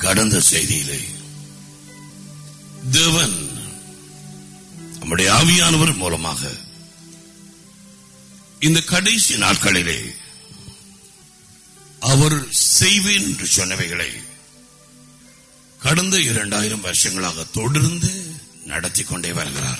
கடந்த செய்தியிலே தேவன் நம்முடைய ஆவியானவர் மூலமாக இந்த கடைசி நாட்களிலே அவர் செய்வேன் என்று சொன்னவைகளை கடந்த இரண்டாயிரம் வருஷங்களாக தொடர்ந்து நடத்தி கொண்டே வருகிறார்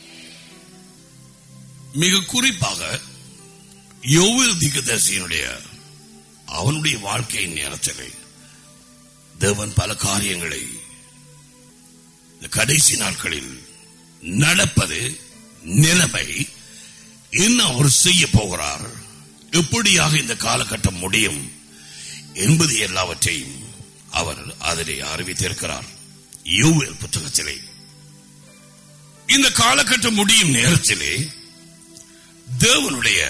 மிக குறிப்பாக யோவில் திகதர்சியினுடைய அவனுடைய வாழ்க்கையின் நேரத்திலே தேவன் பல காரியங்களை இந்த கடைசி நாட்களில் நடப்பது நிலைமை என்ன அவர் செய்ய போகிறார் எப்படியாக இந்த காலகட்டம் முடியும் என்பது எல்லாவற்றையும் அவர் அதிலே அறிவித்திருக்கிறார் யோவேல் புத்தகத்திலே இந்த காலகட்டம் முடியும் நேரத்திலே தேவனுடைய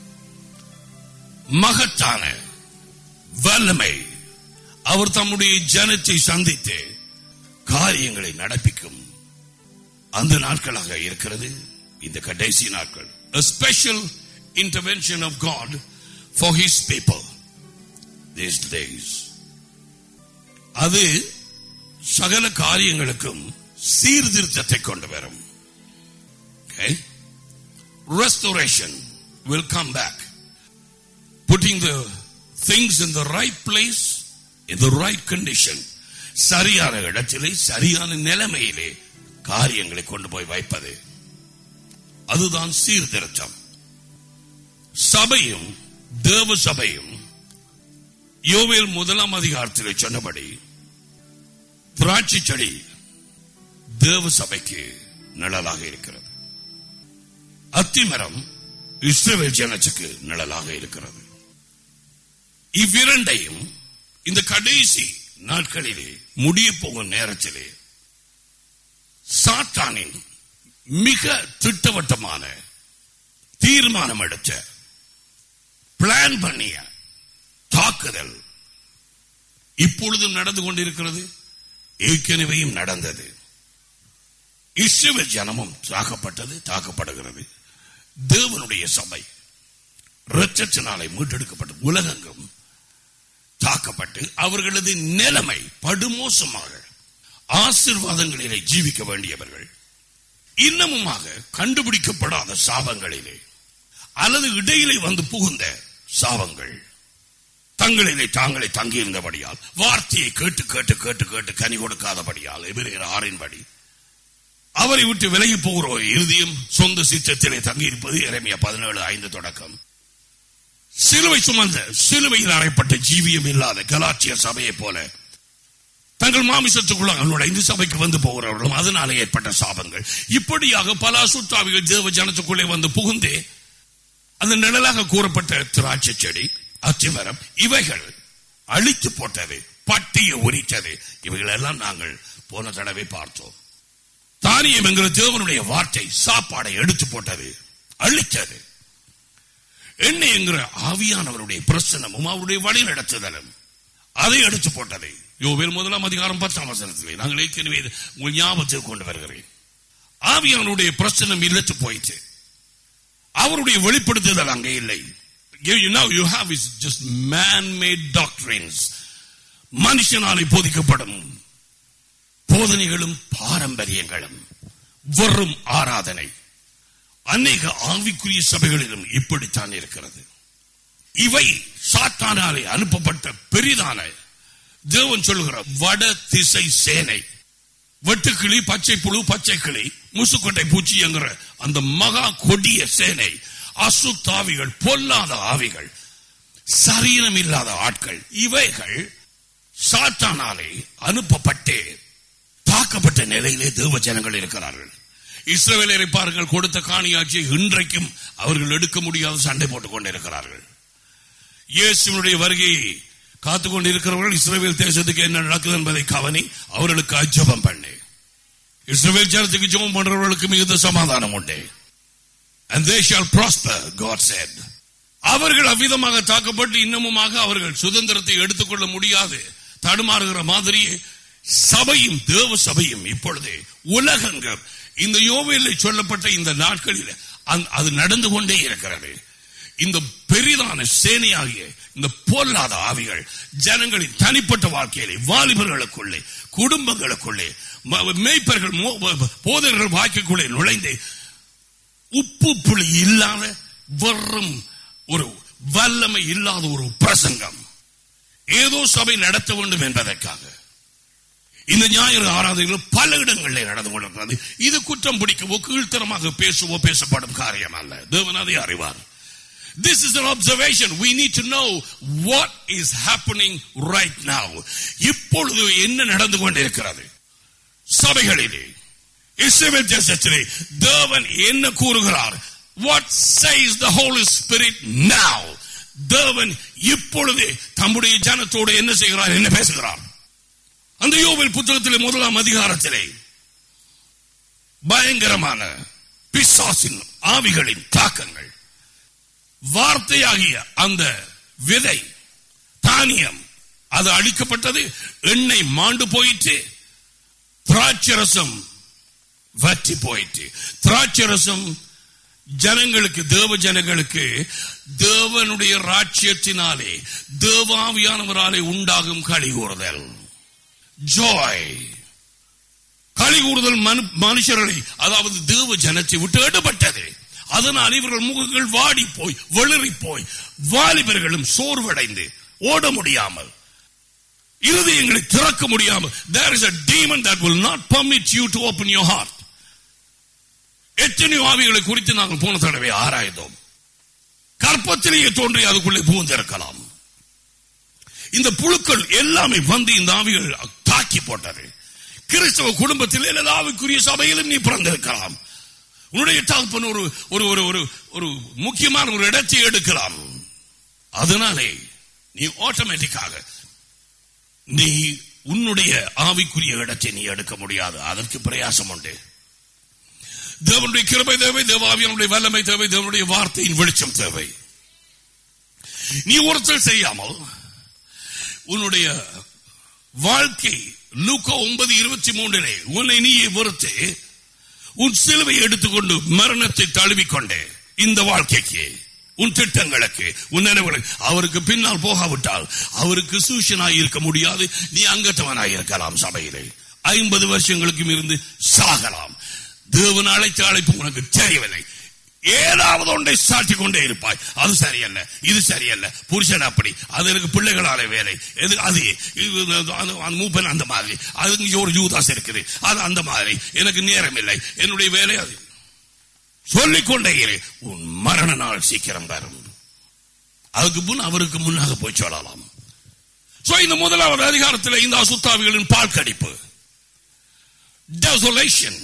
மகத்தான வல்லமை அவர் தம்முடைய ஜனத்தை சந்தித்து காரியங்களை நடப்பிக்கும் அந்த நாட்களாக இருக்கிறது இந்த கடைசி நாட்கள் a special intervention of God for his people these days அது சகல காரியங்களுக்கும் சீர்திருத்தத்தை கொண்டு வரும் okay? restoration will come back putting the things in the right place in the right condition சரியான இடத்திலே சரியான நிலைமையிலே காரியங்களை கொண்டு போய் வைப்பது அதுதான் சீர்திருத்தம் சபையும் தேவ சபையும் யோவேல் முதலாம் அதிகாரத்தில் சொன்னபடி திராட்சை செடி தேவ சபைக்கு நிழலாக இருக்கிறது அத்திமரம் இஸ்ரவேல் ஜனத்துக்கு நிழலாக இருக்கிறது இவ்விரண்டையும் இந்த கடைசி நாட்களிலே முடிய போகும் நேரத்திலே சாத்தானின் மிக திட்டவட்டமான தீர்மானம் எடுத்த பிளான் பண்ணிய தாக்குதல் இப்பொழுதும் நடந்து கொண்டிருக்கிறது ஏற்கனவேயும் நடந்தது இஸ்ரவேல் ஜனமும் தாக்கப்பட்டது தாக்கப்படுகிறது தேவனுடைய சபை இரட்சத்தினாலே மீட்டெடுக்கப்பட்ட உலகெங்கும் தாக்கப்பட்டு அவர்களது நிலைமை படுமோசமாக ஆசிர்வாதங்களிலே ஜீவிக்க வேண்டியவர்கள் இன்னமுமாக கண்டுபிடிக்கப்படாத சாபங்களிலே அல்லது இடையிலே வந்து புகுந்த சாபங்கள் தங்களிலே தாங்களே தங்கியிருந்தபடியால் வார்த்தையை கேட்டு கேட்டு கேட்டு கேட்டு கனி கொடுக்காதபடியால் எபிரேயர் ஆறின்படி அவரை விட்டு விலகி போகிற இறுதியும் சொந்த சித்தத்திலே தங்கியிருப்பது இறைமைய பதினேழு ஐந்து தொடக்கம் சிலுவை சுமந்த சிலுவையில் அறைப்பட்ட ஜீவியம் இல்லாத கலாச்சிய சபையை போல தங்கள் மாமிசத்துக்குள்ள நுழைந்து சபைக்கு வந்து போகிறவர்களும் அதனாலே ஏற்பட்ட சாபங்கள் இப்படியாக பல அசுத்தாவிகள் தேவ ஜனத்துக்குள்ளே வந்து புகுந்தே அந்த நிழலாக கூறப்பட்ட திராட்சை செடி அத்திமரம் இவைகள் அழித்து போட்டது பட்டியை உரித்தது இவைகள் எல்லாம் நாங்கள் போன தடவை பார்த்தோம் தானியம் என்கிற தேவனுடைய வார்த்தை சாப்பாடை எடுத்து போட்டது அழித்தது எண்ணெய் என்கிற ஆவியானவருடைய பிரசனமும் அவருடைய வழி நடத்துதலும் அதை எடுத்து போட்டதை யோவேல் முதலாம் அதிகாரம் பத்தாம் வசனத்திலே நாங்கள் ஏற்கனவே உங்கள் ஞாபகத்தில் கொண்டு வருகிறேன் ஆவியானுடைய பிரச்சனம் இல்லத்து போயிட்டு அவருடைய வெளிப்படுத்துதல் அங்கே இல்லை you, you know you have is just man-made doctrines மனுஷனாலே போதிக்கப்படும் போதனைகளும் பாரம்பரியங்களும் வெறும் ஆராதனை அநேக ஆவிக்குரிய சபைகளிலும் இப்படித்தான் இருக்கிறது இவை சாத்தானாலே அனுப்பப்பட்ட பெரிதான தேவன் சொல்லுகிற வட திசை சேனை வெட்டுக்கிளி பச்சை புழு பச்சை கிளி முசுக்கொட்டை பூச்சி என்கிற அந்த மகா கொடிய சேனை அசுத்தாவிகள் பொல்லாத ஆவிகள் சரீரம் இல்லாத ஆட்கள் இவைகள் சாத்தானாலே அனுப்பப்பட்டு தாக்கப்பட்ட நிலையிலே தேவ ஜனங்கள் இருக்கிறார்கள் இஸ்ரவேலரை பாருங்கள் கொடுத்த காணியாட்சியை இன்றைக்கும் அவர்கள் எடுக்க முடியாத சண்டை போட்டுக் கொண்டிருக்கிறார்கள் இயேசுனுடைய வருகையை காத்துக் கொண்டிருக்கிறவர்கள் இஸ்ரேல் தேசத்துக்கு என்ன நடக்குது என்பதை கவனி அவர்களுக்கு அஜபம் பண்ணு இஸ்ரேல் ஜனத்துக்கு ஜெபம் பண்றவர்களுக்கு மிகுந்த சமாதானம் உண்டு and they shall prosper god said அவர்கள் அவ்விதமாக தாக்கப்பட்டு இன்னமுமாக அவர்கள் சுதந்திரத்தை எடுத்துக்கொள்ள முடியாது தடுமாறுகிற மாதிரியே சபையும் தேவ சபையும் இப்பொழுது உலகங்கம் இந்த யோவேலில் சொல்லப்பட்ட இந்த நாட்களில் அந்த- அது நடந்து கொண்டே இருக்கிறது இந்த பெரிதான சேனையாகிய இந்த பொல்லாத ஆவிகள் ஜனங்களின் தனிப்பட்ட வாழ்க்கையிலே வாலிபர்களுக்குள்ளே குடும்பங்களுக்குள்ளே ம- மேய்ப்பர்கள் மோ- போதகர்கள் வாய்க்குள்ளே நுழைந்து உப்பு புளி இல்லாத வெறும் ஒரு வல்லமை இல்லாத ஒரு பிரசங்கம் ஏதோ சபை நடத்த வேண்டும் என்பதற்காக இந்த ஞாயிறு ஆராதனைகள் பல இடங்களில் நடந்து கொண்டிருக்கிறது இது குற்றம் பிடிக்கவோ கீழ்த்தரமாக பேசுவோ பேசப்படும் காரியம் அல்ல தேவன் அதை அறிவார் This is an observation. We need to know what is happening right now. இப்பொழுது என்ன நடந்து கொண்டிருக்கிறது சபைகளிலே இஸ்ரவேல் தேசத்திலே தேவன் என்ன கூறுகிறார் what says the holy spirit now தேவன் இப்பொழுது தம்முடைய ஜனத்தோடு என்ன செய்கிறார் என்ன பேசுகிறார் அந்த யோவில் புத்தகத்திலே முதலாம் அதிகாரத்திலே பயங்கரமான பிசாசின் ஆவிகளின் தாக்கங்கள் வார்த்தையாகிய அந்த விதை தானியம் அது அழிக்கப்பட்டது எண்ணெய் மாண்டு போயிற்று திராட்சரசம் வற்றி போயிற்று திராட்சரசம் ஜனங்களுக்கு தேவ ஜனங்களுக்கு தேவனுடைய ராட்சியத்தினாலே தேவாவியானவராலே உண்டாகும் களி கூறுதல் ஜாய் களி கூறுதல் மனு- மனுஷர்களை அதாவது தேவ ஜனத்தை விட்டு எடுபட்டது அதனால் இவர்கள் முகங்கள் வாடி போய் வெளிறி போய் வாலிபர்களும் சோர்வடைந்து ஓட முடியாமல் இருதயங்களை திறக்க முடியாமல் there is a demon that will not permit you to open your heart எத்தனையோ ஆவிகளை குறித்து நாங்கள் போன தடவை ஆராய்ந்தோம் கற்பத்திலேயே தோன்றி அதுக்குள்ளே பூந்திருக்கலாம் இந்த புழுக்கள் எல்லாமே வந்து இந்த ஆவிகள் தாக்கி போட்டது கிறிஸ்தவ குடும்பத்தில் எல்லா ஆவிக்குரிய சபையிலும் நீ பிறந்திருக்கலாம் உன்னுடைய தகப்பன் ஒரு ஒரு ஒரு ஒரு ஒரு முக்கியமான ஒரு இடத்தை எடுக்கலாம் அதனாலே நீ ஆட்டோமேட்டிக்காக நீ உன்னுடைய ஆவிக்குரிய இடத்தை நீ எடுக்க முடியாது அதற்கு பிரயாசம் உண்டு தேவனுடைய கிருபை தேவை தேவாவியனுடைய வல்லமை தேவை தேவனுடைய வார்த்தையின் வெளிச்சம் தேவை நீ ஒருத்தர் செய்யாமல் உன்னுடைய வாழ்க்கை லூக்கா ஒன்பது இருபத்தி மூன்றிலே உன்னை நீயே வெறுத்து உன் சிலுவை எடுத்துக்கொண்டு மரணத்தை தழுவிக்கொண்டே இந்த வாழ்க்கைக்கு உன் திட்டங்களுக்கு உன் நினைவுகளுக்கு அவருக்கு பின்னால் போகாவிட்டால் அவருக்கு சூஷனாய் இருக்க முடியாது நீ அங்கத்தவனாய் இருக்கலாம் சபையிலே ஐம்பது வருஷங்களுக்கும் இருந்து சாகலாம் தேவன் அழைத்த அழைப்பு உனக்கு தெரியவில்லை ஏதாவது ஒன்றை சாட்டி கொண்டே இருப்பாய் அது சரியல்ல இது சரியல்ல புருஷன் அப்படி அது எனக்கு பிள்ளைகளால வேலை எது அது இது, அது, அந்த மூப்பன் அந்த மாதிரி அது இங்க ஒரு யூதாஸ் இருக்குது அது அந்த மாதிரி எனக்கு நேரம் இல்லை என்னுடைய வேலை அது சொல்லிக்கொண்டே இரு உன் மரண நாள் சீக்கிரம் வரும் அதுக்கு முன் அவருக்கு முன்னாக போய் சொல்லலாம் சோ இந்த முதலாவது அதிகாரத்தில் இந்த அசுத்தாவிகளின் பால் கடிப்பு desolation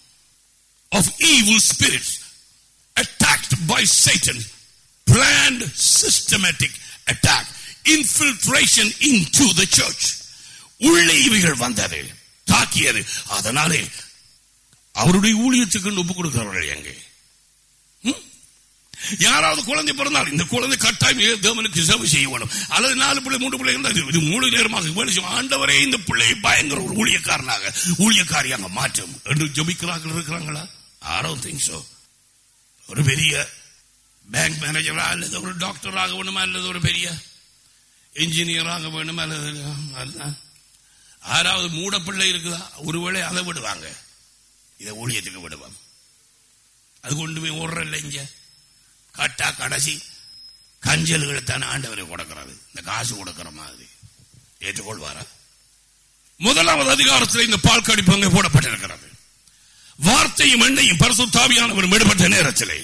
of evil spirits attacked by Satan, planned systematic attack, infiltration into the church. உள்ளே இவைகள் வந்தது தாக்கியது அதனாலே அவருடைய ஊழியத்துக்கு ஒப்பு கொடுக்கிறவர்கள் எங்கே ம்? யாராவது குழந்தை பிறந்தால் இந்த குழந்தை கட்டாயம் தேவனுக்கு சேவை செய்ய வேணும் அல்லது நாலு பிள்ளை மூன்று பிள்ளை இருந்தால் இது- இது முழு நேரமாக வேலை செய்யும். ஆண்டவரே இந்த பிள்ளையை பயங்கர ஒரு ஊழியக்காரனாக ஊழியக்காரியாக மாற்றும் என்று ஜபிக்கிறார்கள் இருக்கிறாங்களா I don't think so ஒரு பெரிய பேங்க் மேனேஜரா அல்லது ஒரு டாக்டராக வேணுமா அல்லது ஒரு பெரிய இன்ஜினியராக வேணுமா அல்லது அதுதான். யாராவது மூட பிள்ளை இருக்குதா ஒருவேளை அதை விடுவாங்க இதை ஊழியத்துக்கு விடுவாங்க அது கொண்டு போய் ஓடுறல இங்க கட்டா கடைசி கஞ்சல்களை தானே ஆண்டவரை கொடுக்கிறது இந்த காசு கொடுக்கிற மாதிரி ஏற்றுக்கொள்வாரா முதலாவது அதிகாரத்தில் இந்த பால் கடிப்பு அங்கே போடப்பட்டிருக்கிறது வார்த்தையும் எண்ணையும் பரிசுத்தாவியானவர் விடுபட்ட நேரத்திலே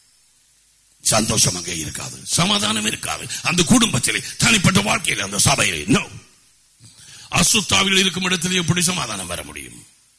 சந்தோஷம் அங்கே இருக்காது சமாதானம் இருக்காது அந்த குடும்பத்திலே தனிப்பட்ட வாழ்க்கையில் அந்த சபையிலே நோ அசுத்தாவில் இருக்கும் இடத்திலே எப்படி சமாதானம் வர முடியும்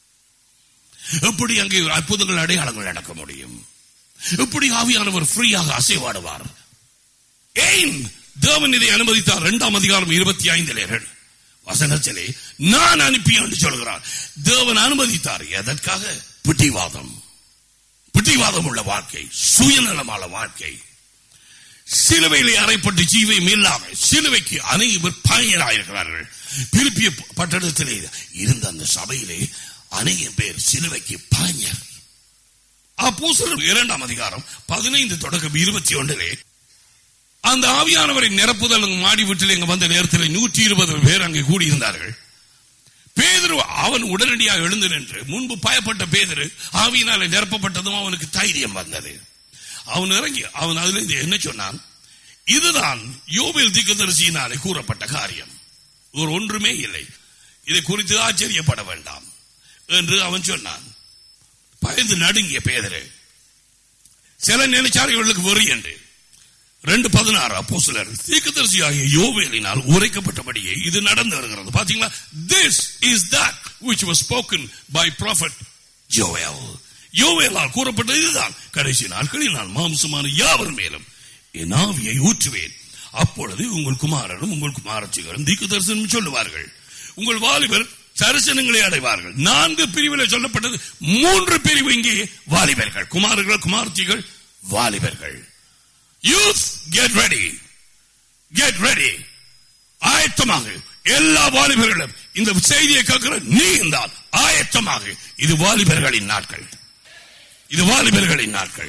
எப்படி அங்கே அற்புதங்கள் அடையாளங்கள் நடக்க முடியும் எப்படி ஆவியானவர் ஃப்ரீயாக அசைவாடுவார் ஏன் தேவன் இதை அனுமதித்தார் இரண்டாம் அதிகாரம் இருபத்தி ஐந்திலே வசனத்திலே நான் அனுப்பி என்று சொல்கிறார் தேவன் அனுமதித்தார் எதற்காக பிடிவாதம் பிடிவாதம் உள்ள வாழ்க்கை சுயநலமான வாழ்க்கை சிலுவையிலே அறைப்பட்டு ஜீவியம் இல்லாம சிலுவைக்கு அநேகர் பயனாயிருக்கிறார்கள் பிலிப்பிய பட்டணத்திலே இருந்த அந்த சபையிலே அநேக பேர் சிலுவைக்கு பாஞர் அப்போஸ்தலர் இரண்டாம் அதிகாரம் பதினைந்து தொடக்கம் இருபத்தி ஒன்றிலே அந்த ஆவியானவரை நிரப்புதல் அங்கு மாடி வீட்டில் இங்க வந்த நேரத்தில் நூற்றி இருபது பேர் அங்கே கூடியிருந்தார்கள் பேதுரு அவன் உடனடியாக எழுந்து நின்று முன்பு பயப்பட்ட பேதுரு ஆவியினாலே நிரப்பப்பட்டதும் அவனுக்கு தைரியம் வந்தது அவன் இறங்கி அவன் அதுல இருந்து என்ன சொன்னான் இதுதான் யோபில் திக்கதரிசியினாலே கூறப்பட்ட காரியம் ஒரு ஒன்றுமே இல்லை இதை குறித்து ஆச்சரியப்பட வேண்டாம் என்று அவன் சொன்னான் பயந்து நடுங்கிய பேதரு சில நினைச்சார் இவர்களுக்கு வெறி என்று ரெண்டு பதினாறு அப்போ சிலர் தீர்க்கதரிசியாகிய யோவேலினால் உரைக்கப்பட்டபடியே இது நடந்து வருகிறது பாத்தீங்களா this is that which was spoken by prophet joel யோவேலால் கூறப்பட்டது இதுதான் கடைசி நாட்களில் நான் மாம்சமான யாவர் மேலும் என் ஆவியை ஊற்றுவேன் அப்பொழுது உங்கள் குமாரரும் உங்கள் குமாரச்சிகளும் தீக்கு தரிசனம் சொல்லுவார்கள் உங்கள் வாலிபர் தரிசனங்களை அடைவார்கள் நான்கு பிரிவில் சொல்லப்பட்டது மூன்று பிரிவு இங்கே வாலிபர்கள் குமாரர்கள் குமாரத்திகள் வாலிபர்கள் youth get ready get ready ஆயத்தமாக எல்லா வாலிபர்களும் இந்த செய்தியை கேட்கிற நீ இருந்தால் ஆயத்தமாக இது வாலிபர்களின் நாட்கள் இது வாலிபர்களின் நாட்கள்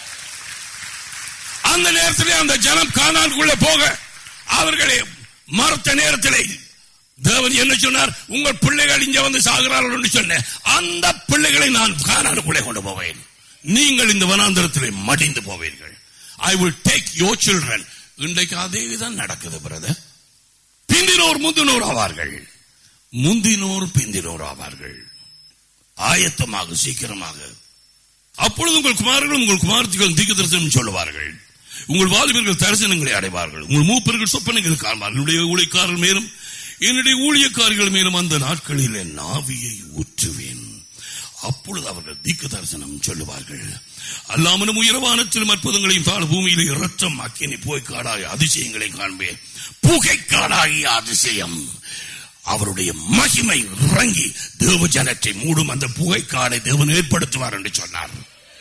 அந்த நேரத்திலே அந்த ஜனம் காணானுக்குள்ள போக அவர்களை மறுத்த நேரத்திலே தேவன் என்ன சொன்னார் உங்கள் பிள்ளைகள் இங்க வந்து சாகிறார்கள் என்று சொன்ன அந்த பிள்ளைகளை நான் காணானுக்குள்ளே கொண்டு போவேன் நீங்கள் இந்த வனாந்தரத்திலே மடிந்து போவீர்கள் I will take your children இன்றைக்கு அதே தான் நடக்குது பிரதர் பிந்தினோர் முந்தினோர் ஆவார்கள் முந்தினோர் பிந்தினோர் ஆவார்கள் ஆயத்தமாக சீக்கிரமாக அப்பொழுது உங்கள் குமாரர்கள் உங்கள் குமாரத்திகள் தீக்க தரிசனம் சொல்லுவார்கள் உங்கள் வாலிபர்கள் தரிசனங்களை அடைவார்கள் உங்கள் மூப்பர்கள் சொப்பனங்கள் காண்பார்கள் என்னுடைய ஊழியக்காரர்கள் மேலும் என்னுடைய ஊழியக்காரர்கள் மேலும் அந்த நாட்களில் என் ஆவியை ஊற்றுவேன் அப்பொழுது அவர்கள் தீக்க தரிசனம் சொல்லுவார்கள் அல்லாமலும் உயரவானத்திலும் அற்புதங்களையும் தாழ் பூமியிலே இரத்தம் அக்கினி புகைக்காடாகிய அதிசயங்களை காண்பேன் புகைக்காடாகிய அதிசயம் அவருடைய மகிமை இறங்கி தேவ ஜனத்தை மூடும் அந்த புகைக்காடை தேவன் ஏற்படுத்துவார் என்று சொன்னார்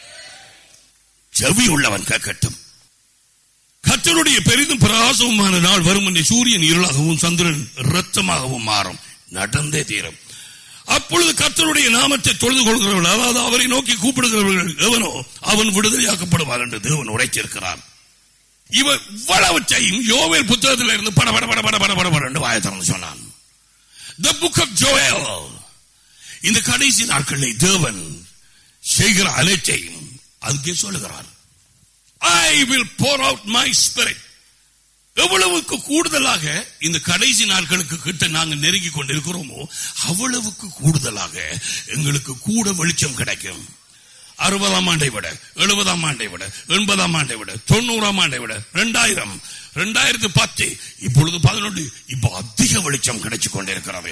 செவி உள்ளவன் கேட்கட்டும் கத்தருடைய பெரிதும் பிரகாசமான நாள் வரும் என்று சூரியன் இருளாகவும் சந்திரன் இரத்தமாகவும் மாறும் நடந்தே தீரும் அப்பொழுது கர்த்தருடைய நாமத்தை தொழுது கொள்கிறவர்கள் அதாவது அவரை நோக்கி கூப்பிடுகிறவர்கள் எவனோ அவன் விடுதலையாக்கப்படுவார் என்று தேவன் உரைத்திருக்கிறார் இவர் இவ்வளவற்றையும் யோவேல் புத்தகத்தில் இருந்து பட பட பட பட பட பட பட என்று வாய திறந்து சொன்னான் த புக் ஆஃப் ஜோயல் இந்த கடைசி நாட்களில் தேவன் செய்கிற அனைத்தையும் அதுக்கே சொல்லுகிறார் I will pour out my spirit எவ்வளவுக்கு கூடுதலாக இந்த கடைசி நாட்களுக்கு கிட்ட நாங்க நெருங்கி கொண்டிருக்கிறோமோ அவ்வளவுக்கு கூடுதலாக எங்களுக்கு கூட வெளிச்சம் கிடைக்கும் அறுபதாம் ஆண்டை விட எழுபதாம் ஆண்டை விட எண்பதாம் ஆண்டை விட தொண்ணூறாம் ஆண்டை விட ரெண்டாயிரம் ரெண்டாயிரத்து பத்து இப்பொழுது பதினொன்று இப்போ அதிக வெளிச்சம் கிடைச்சு கொண்டிருக்கிறது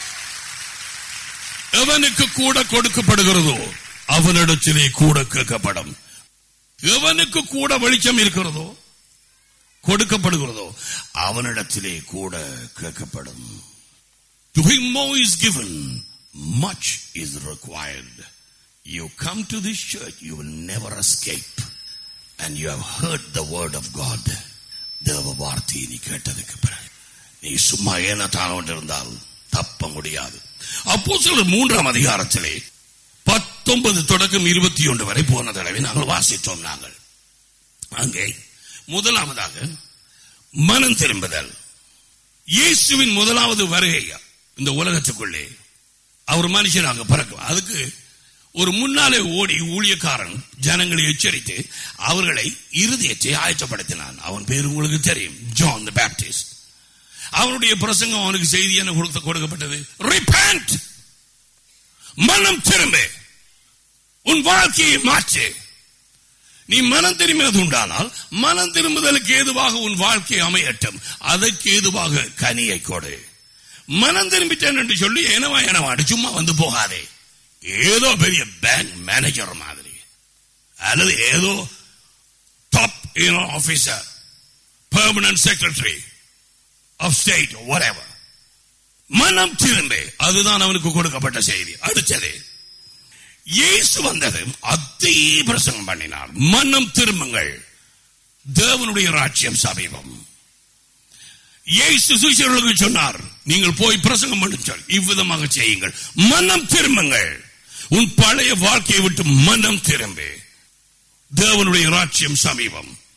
எவனுக்கு கூட கொடுக்கப்படுகிறதோ அவனிடத்திலே கூட கேட்கப்படும் எவனுக்கு கூட வெளிச்சம் இருக்கிறதோ கொடுக்கப்படுகிறதோ அவனிடத்திலே கூட கேட்கப்படும் To him more is given, much is required. You come to this church, you will never escape. And you have heard the word of God. தேவ வார்த்தையை நீ கேட்டதுக்கு பிறகு நீ சும்மா ஏன தானோடு இருந்தால் தப்ப முடியாது அப்போ சிலர் மூன்றாம் அதிகாரத்திலே பத்தொன்பது தொடக்கம் இருபத்தி ஒன்று வரை போன தடவை நாங்கள் வாசித்தோம் நாங்கள் அங்கே முதலாவதாக மனம் திரும்புதல் இயேசுவின் முதலாவது வருகை இந்த உலகத்துக்குள்ளே அவர் மனுஷனாக பிறக்கும் அதுக்கு ஒரு முன்னாலே ஓடி ஊழியக்காரன் ஜனங்களை எச்சரித்து அவர்களை இருதயத்தை ஆயத்தப்படுத்தினான் அவன் பேர் உங்களுக்கு தெரியும் ஜான் த பேப்டிஸ்ட் அவனுடைய பிரசங்கம் அவனுக்கு செய்தி என்ன கொடுத்த கொடுக்கப்பட்டது ரிப்பேண்ட் மனம் திரும்ப உன் வாழ்க்கையை மாற்று நீ மனம் திரும்பினது உண்டானால் மனம் திரும்புதலுக்கு ஏதுவாக உன் வாழ்க்கை அமையட்டும் அதற்கு ஏதுவாக கனியை கொடு மனம் திரும்பிட்டேன் என்று சொல்லி எனவா எனவாடு சும்மா வந்து போகாதே ஏதோ பெரிய பேங்க் மேனேஜர் மாதிரி அல்லது ஏதோ top officer permanent secretary of state whatever மனம் திரும்ப அதுதான் அவனுக்கு கொடுக்கப்பட்ட செய்தி அடுத்தது இயேசு வந்தது அதே பிரசங்கம் பண்ணினார் மனம் திரும்புங்கள் தேவனுடைய ராஜ்யம் சமீபம் இயேசு சுவிசேஷர்களுக்கு சொன்னார் நீங்கள் போய் பிரசங்கம் பண்ணுங்கள் இவ்விதமாக செய்யுங்கள் மனம் திரும்புங்கள் உன் பழைய வாழ்க்கையை விட்டு மனம் திரும்பு தேவனுடைய ராஜ்யம் சமீபம்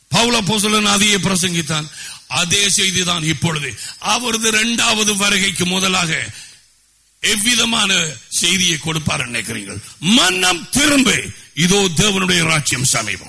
பவுல போசலன் அதையே பிரசங்கித்தான் அதே செய்திதான் இப்பொழுது அவரது இரண்டாவது வருகைக்கு முதலாக எவ்விதமான செய்தியை கொடுப்பார் நினைக்கிறீர்கள் மன்னம் திரும்ப இதோ தேவனுடைய ராஜ்யம் சமீபம்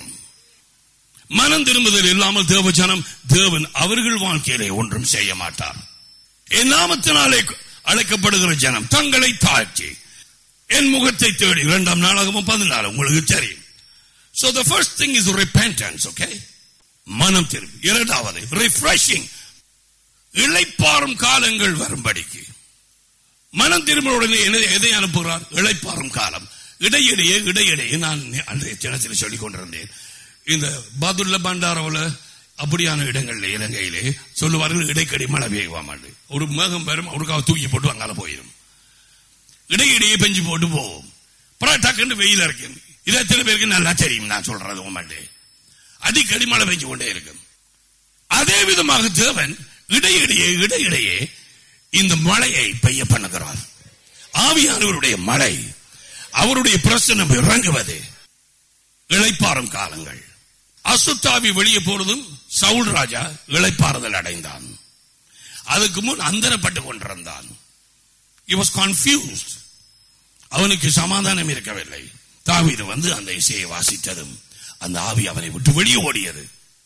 மனம் திரும்புதல் இல்லாமல் தேவ ஜனம் தேவன் அவர்கள் வாழ்க்கையிலே ஒன்றும் செய்ய மாட்டார் என் நாமத்தினாலே அழைக்கப்படுகிற ஜனம் தங்களை தாழ்த்தி என் முகத்தை தேடி இரண்டாம் நாளாகவும் பதினாலு உங்களுக்கு தெரியும் So the first thing is repentance, okay? மனம் திரும்பி இரண்டாவது ரிஃப்ரெஷிங் இளைப்பாறும் காலங்கள் வரும்படிக்கு மனம் திரும்ப உடனே என்ன- எதை அனுப்புகிறார் இளைப்பாறும் காலம் இடையிடையே இடையிடையே நான் அன்றைய தினத்தில் சொல்லிக் கொண்டிருந்தேன் இந்த பதுல்ல பண்டாரவுல அப்படியான இடங்கள்ல இலங்கையிலே சொல்லுவார்கள் இடைக்கடி மழை பெய்வாமாண்டு ஒரு மேகம் வரும் அவருக்காக தூக்கி போட்டு அங்கால போயிடும் இடையிடையே பெஞ்சு போட்டு போவோம் அப்புறம் டக்குன்னு வெயில் இருக்கும் இது எத்தனை பேருக்கு நல்லா தெரியும் நான் சொல்றது உமாண்டே அடிக்கடி மழை பெஞ்சு கொண்டே இருக்கும் அதே விதமாக தேவன் இடையிடையே இடையிடையே இந்த மழையை பெய்ய பண்ணுகிறார் ஆவியானவருடைய மழை அவருடைய பிரசனம் இறங்குவது இளைப்பாறும் காலங்கள் அசுத்தாவி வெளியே போறதும் சவுல் ராஜா இளைப்பாறுதல் அடைந்தான் அதுக்கு முன் அந்தரப்பட்டு கொண்டிருந்தான் he was confused அவனுக்கு சமாதானம் இருக்கவில்லை தாவீது வந்து அந்த இசையை வாசித்ததும் அந்த ஆவி அவனை விட்டு வெளியே ஓடியது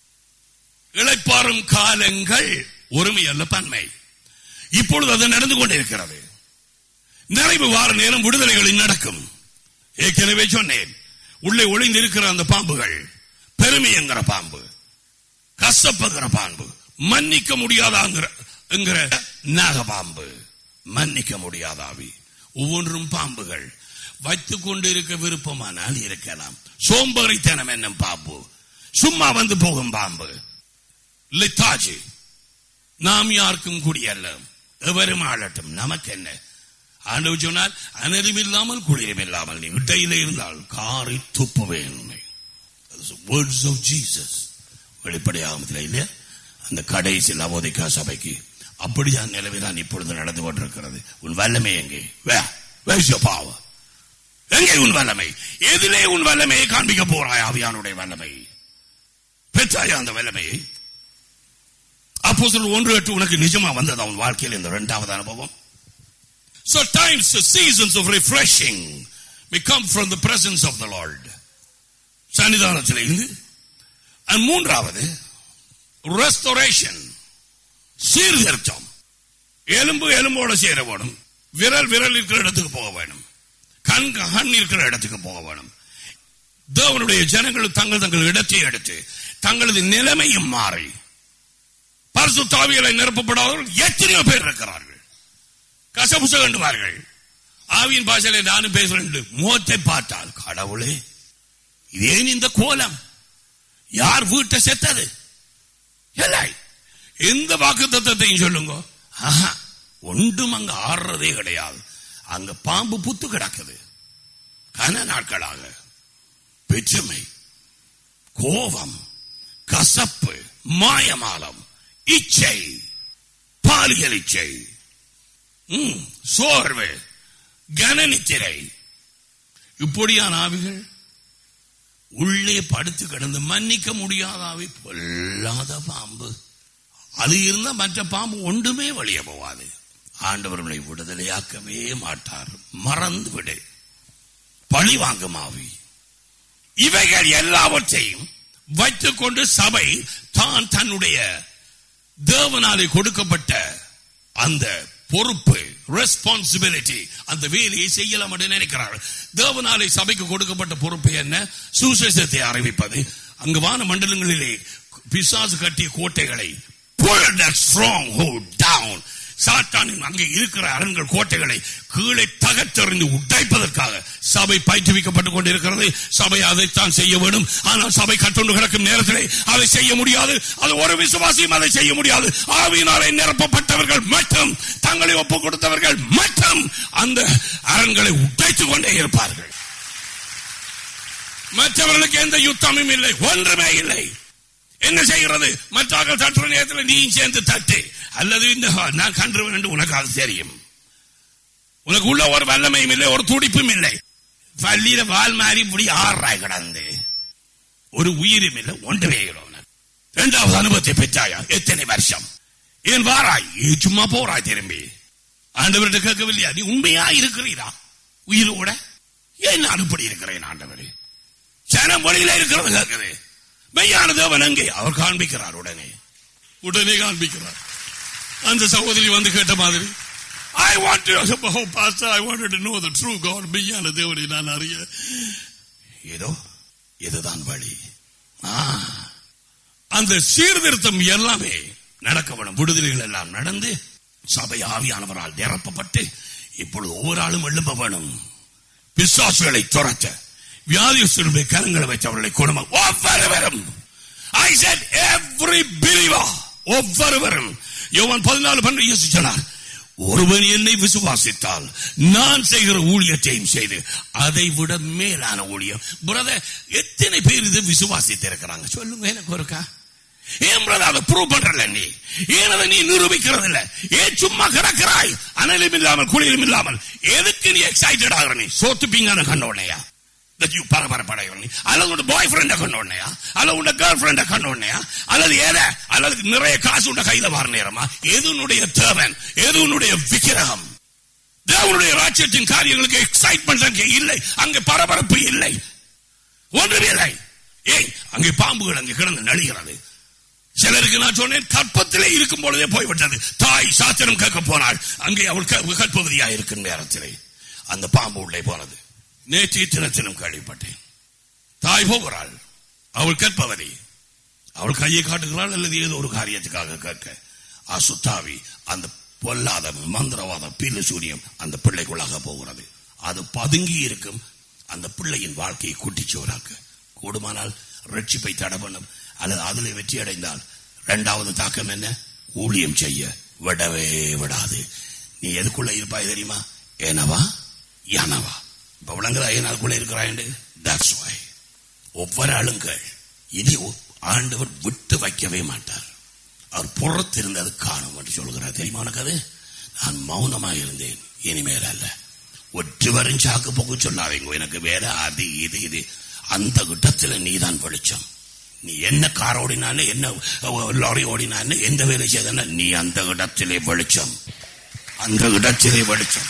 இளைப்பாறும் காலங்கள் ஒருமை அல்ல பன்மை இப்பொழுது அது நடந்து கொண்டிருக்கிறது நிறைவு வார நேரம் விடுதலைகளில் நடக்கும் ஏற்கனவே சொன்னேன் உள்ளே ஒளிந்திருக்கிற அந்த பாம்புகள் பெருமை என்கிற பாம்பு கசப்புங்கிற பாம்பு மன்னிக்க முடியாதாங்கிற என்கிற நாகபாம்பு மன்னிக்க முடியாத ஆவி ஒவ்வொன்றும் பாம்புகள் வைத்துக் கொண்டிருக்க விருப்பமானால் இருக்கலாம் சோம்பேறித்தனம் என்னும் பாம்பு சும்மா வந்து போகும் பாம்பு லித்தாஜி நாம் யாருக்கும் குடியல்ல எவரும் ஆளட்டும் நமக்கு என்ன ஆண்டவர் சொன்னால் அனரும் இல்லாமல் குளிரும் இல்லாமல் நீ இடையில இருந்தால் காரை துப்புவேன் உன்னை வேர்ட்ஸ் ஆஃப் ஜீசஸ் வெளிப்படையாகத்தில் இல்லையா அந்த கடைசி லவோதிக்கா சபைக்கு அப்படியான நிலைமைதான் இப்பொழுது நடந்து கொண்டிருக்கிறது உன் வல்லமை எங்கே வே வேஸ் யோர் பவர் எங்கே உன் வல்லமை எதிலே உன் வல்லமையை காண்பிக்க போறாய் ஆவியானுடைய வல்லமை பெற்றாயா அந்த வல்லமையை அப்போ ஒன்று எட்டு உனக்கு நிஜமா வந்ததா உன் வாழ்க்கையில் இந்த இரண்டாவது அனுபவம் So times, seasons of refreshing may come from the presence of the Lord. சன்னிதானத்தில் இருந்து And மூன்றாவது ரெஸ்டோரேஷன் சீர்திருத்தம் எலும்பு எலும்போட சேர வேணும் விரல் விரல் இருக்கிற இடத்துக்கு போக வேணும் கண் கண் இருக்கிற இடத்துக்கு போக வேணும் தேவனுடைய ஜனங்கள் தங்கள் தங்கள் இடத்தை எடுத்து தங்களது நிலைமையும் மாறி பரிசு தாவியலை நிரப்பப்படாதவர்கள் எத்தனையோ பேர் இருக்கிறார்கள் கசபுச கண்டுவார்கள் ஆவியின் பாஷையில நானும் பேசுறேன் முகத்தை பார்த்தால் கடவுளே ஏன் இந்த கோலம் யார் வீட்டை செத்தது இல்லை எந்த வாக்கு தத்துவத்தையும் சொல்லுங்க ஆஹா, ஒன்றும் அங்க ஆடுறதே கிடையாது அங்க பாம்பு புத்து கிடக்குது கன நாட்களாக பெற்றுமை கோபம் கசப்பு மாயமாலம் இச்சை பாலியல் இச்சை ம், சோர்வு கனநித்திரை இப்படியான ஆவிகள் உள்ளே படுத்து கிடந்து மன்னிக்க முடியாத ஆவி பொல்லாத பாம்பு அது இருந்தா மற்ற பாம்பு ஒன்றுமே வெளியே போவாது ஆண்டவர்களை விடுதலையாக்கவே மாட்டார் மறந்து விடு பழி வாங்கும் ஆவி இவைகள் எல்லாவற்றையும் வைத்துக் கொண்டு சபை தான் தன்னுடைய தேவனாலே கொடுக்கப்பட்ட அந்த பொறுப்பு ரெஸ்பான்சிபிலிட்டி அந்த வேலையை செய்யலாம் என்று நினைக்கிறார்கள் தேவனாலே சபைக்கு கொடுக்கப்பட்ட பொறுப்பு என்ன சுசேஷத்தை அறிவிப்பது அங்கு வான மண்டலங்களிலே பிசாசு கட்டிய கோட்டைகளை pull that stronghold down சாத்தானின் அங்கே இருக்கிற அரண்கள் கோட்டைகளை கீழே தகர்த்தெறிந்து உடைப்பதற்காக சபை பயிற்றுவிக்கப்பட்டுக் கொண்டிருக்கிறது சபை அதைத்தான் செய்ய வேண்டும் ஆனால் சபை கட்டுண்டு கிடக்கும் நேரத்திலே அதை செய்ய முடியாது அது ஒரு விசுவாசியும் அதை செய்ய முடியாது ஆவியினாலே நிரப்பப்பட்டவர்கள் மட்டும் தங்களை ஒப்புக் கொடுத்தவர்கள் மட்டும் அந்த அரண்களை உடைத்துக் கொண்டே இருப்பார்கள் மற்றவர்களுக்கு எந்த யுத்தமும் இல்லை ஒன்றுமே இல்லை என்ன செய்கிறது மற்றவர்கள் தட்டுற நேரத்தில் நீயும் சேர்ந்து தட்டு அல்லது இந்த நான் கண்டுருவேன் என்று உனக்கு அது தெரியும் உனக்கு உள்ள ஒரு வல்லமையும் இல்லை ஒரு துடிப்பும் இல்லை பள்ளியில வால் மாறி இப்படி ஆறாய் கிடந்து ஒரு உயிரும் இல்லை ஒன்றுமே இல்லை உனக்கு இரண்டாவது அனுபவத்தை பெற்றாயா எத்தனை வருஷம் ஏன் வாராய் ஏன் சும்மா போறாய் திரும்பி ஆண்டவர்கிட்ட கேட்கவில்லையா நீ உண்மையா இருக்கிறீரா உயிரோட ஏன் நான் இப்படி இருக்கிறேன் ஆண்டவரே ஜனம் வழியில இருக்கிறது கேட்குது மெய்யான தேவன் அங்கே அவர் காண்பிக்கிறார் உடனே உடனே காண்பிக்கிறார் அந்த சகோதரி வந்து கேட்ட மாதிரி I want to, oh, Pastor, I wanted to know the true God. மெய்யான தேவனை நான் அறிய ஏதோ இதுதான் வழி ஆ, அந்த சீர்திருத்தம் எல்லாமே நடக்க வேணும் விடுதலைகள் எல்லாம் நடந்து சபை ஆவியானவரால் நிரப்பப்பட்டு இப்பொழுது ஒவ்வொரு ஆளும் எழும்ப வேணும் பிசாசுகளை துரத்த வியாதியுடைய கரங்களை வைத்து அவர்களை குணம ஒவ்வொருவரும் I said every believer ஒவ்வொருவரும் யோவான் பதினாலு பன்னெண்டு இயேசு சொன்னார் ஒருவன் என்னை விசுவாசித்தால் நான் செய்கிற ஊழியத்தையும் செய்து அதை விட மேலான ஊழியம் பிரதர் எத்தனை பேர் இது விசுவாசித்து இருக்கிறாங்க சொல்லுங்க எனக்கு ஒருக்கா ஏன் பிரதர் அதை ப்ரூவ் பண்றல நீ ஏன் அதை நீ நிரூபிக்கிறது இல்ல ஏன் சும்மா கிடக்கிறாய் அனலும் இல்லாமல் குளிரும் இல்லாமல் எதுக்கு நீ எக்ஸைட்டட் ஆகிற நீ சோத்து பீங்கான கண்டோனையா யூ பரபரப்படையவன் அல்லது உன் பாய் ஃப்ரெண்ட கண்டோனையா அல்லது உன் கேர்ள் ஃப்ரெண்ட கண்டோனையா அல்லது ஏத அல்லது நிறைய காசு உண்ட கையில வர நேரமா எது உன்னுடைய தேவன் எது உன்னுடைய விக்கிரகம் தேவனுடைய ராஜ்யத்தின் காரியங்களுக்கு எக்ஸைட்மெண்ட் அங்கே இல்லை அங்கே பரபரப்பு இல்லை ஒன்றுமே இல்லை ஏய் அங்கே பாம்புகள் அங்கே கிடந்து நடிகிறது சிலருக்கு நான் சொன்னேன் கற்பத்திலே இருக்கும் பொழுதே போய்விட்டது தாய் சாத்திரம் கேட்க போனாள் அங்கே அவள் க- கற்பவதியாக இருக்கும் நேரத்திலே அந்த பாம்பு உள்ளே போனது நேற்று தினத்திலும் கேள்விப்பட்டேன் தாய் போகிறாள் அவள் கற்பவதி அவள் கையை காட்டுகிறாள் அல்லது ஏதோ ஒரு காரியத்துக்காக கேட்க அசுத்தாவி அந்த பொல்லாத மந்திரவாத பில்லு சூரியம் அந்த பிள்ளைக்குள்ளாக போகிறது அது பதுங்கி இருக்கும் அந்த பிள்ளையின் வாழ்க்கையை குட்டிச்சுவராக்க கூடுமானால் ரட்சிப்பை தடை பண்ணும் அல்லது அதில் வெற்றி அடைந்தால் இரண்டாவது தாக்கம் என்ன ஊழியம் செய்ய விடவே விடாது நீ எதுக்குள்ள இருப்பாய் தெரியுமா ஏனவா யானவா இப்ப விளங்குதா ஏனாக்குள்ள இருக்கிறாய் தட்ஸ் வை ஒவ்வொரு ஆளுங்கள் இனி ஒ- ஆண்டவர் விட்டு வைக்கவே மாட்டார் அவர் புறத்திருந்தது காணும் என்று சொல்கிறார் தெரியுமா உனக்கு அது நான் மௌனமாக இருந்தேன் இனிமேல் அல்ல ஒற்றுவரும் சாக்கு போக்கு சொல்லாதீங்க எனக்கு வேற அது இது இது அந்த இடத்துல நீதான் வெளிச்சம் நீ என்ன கார் ஓடினான்னு என்ன அஹ், லாரி ஓடினான்னு எந்த வேலை செய்தனா நீ அந்த இடத்திலே வெளிச்சம் அந்த இடத்திலே வெளிச்சம்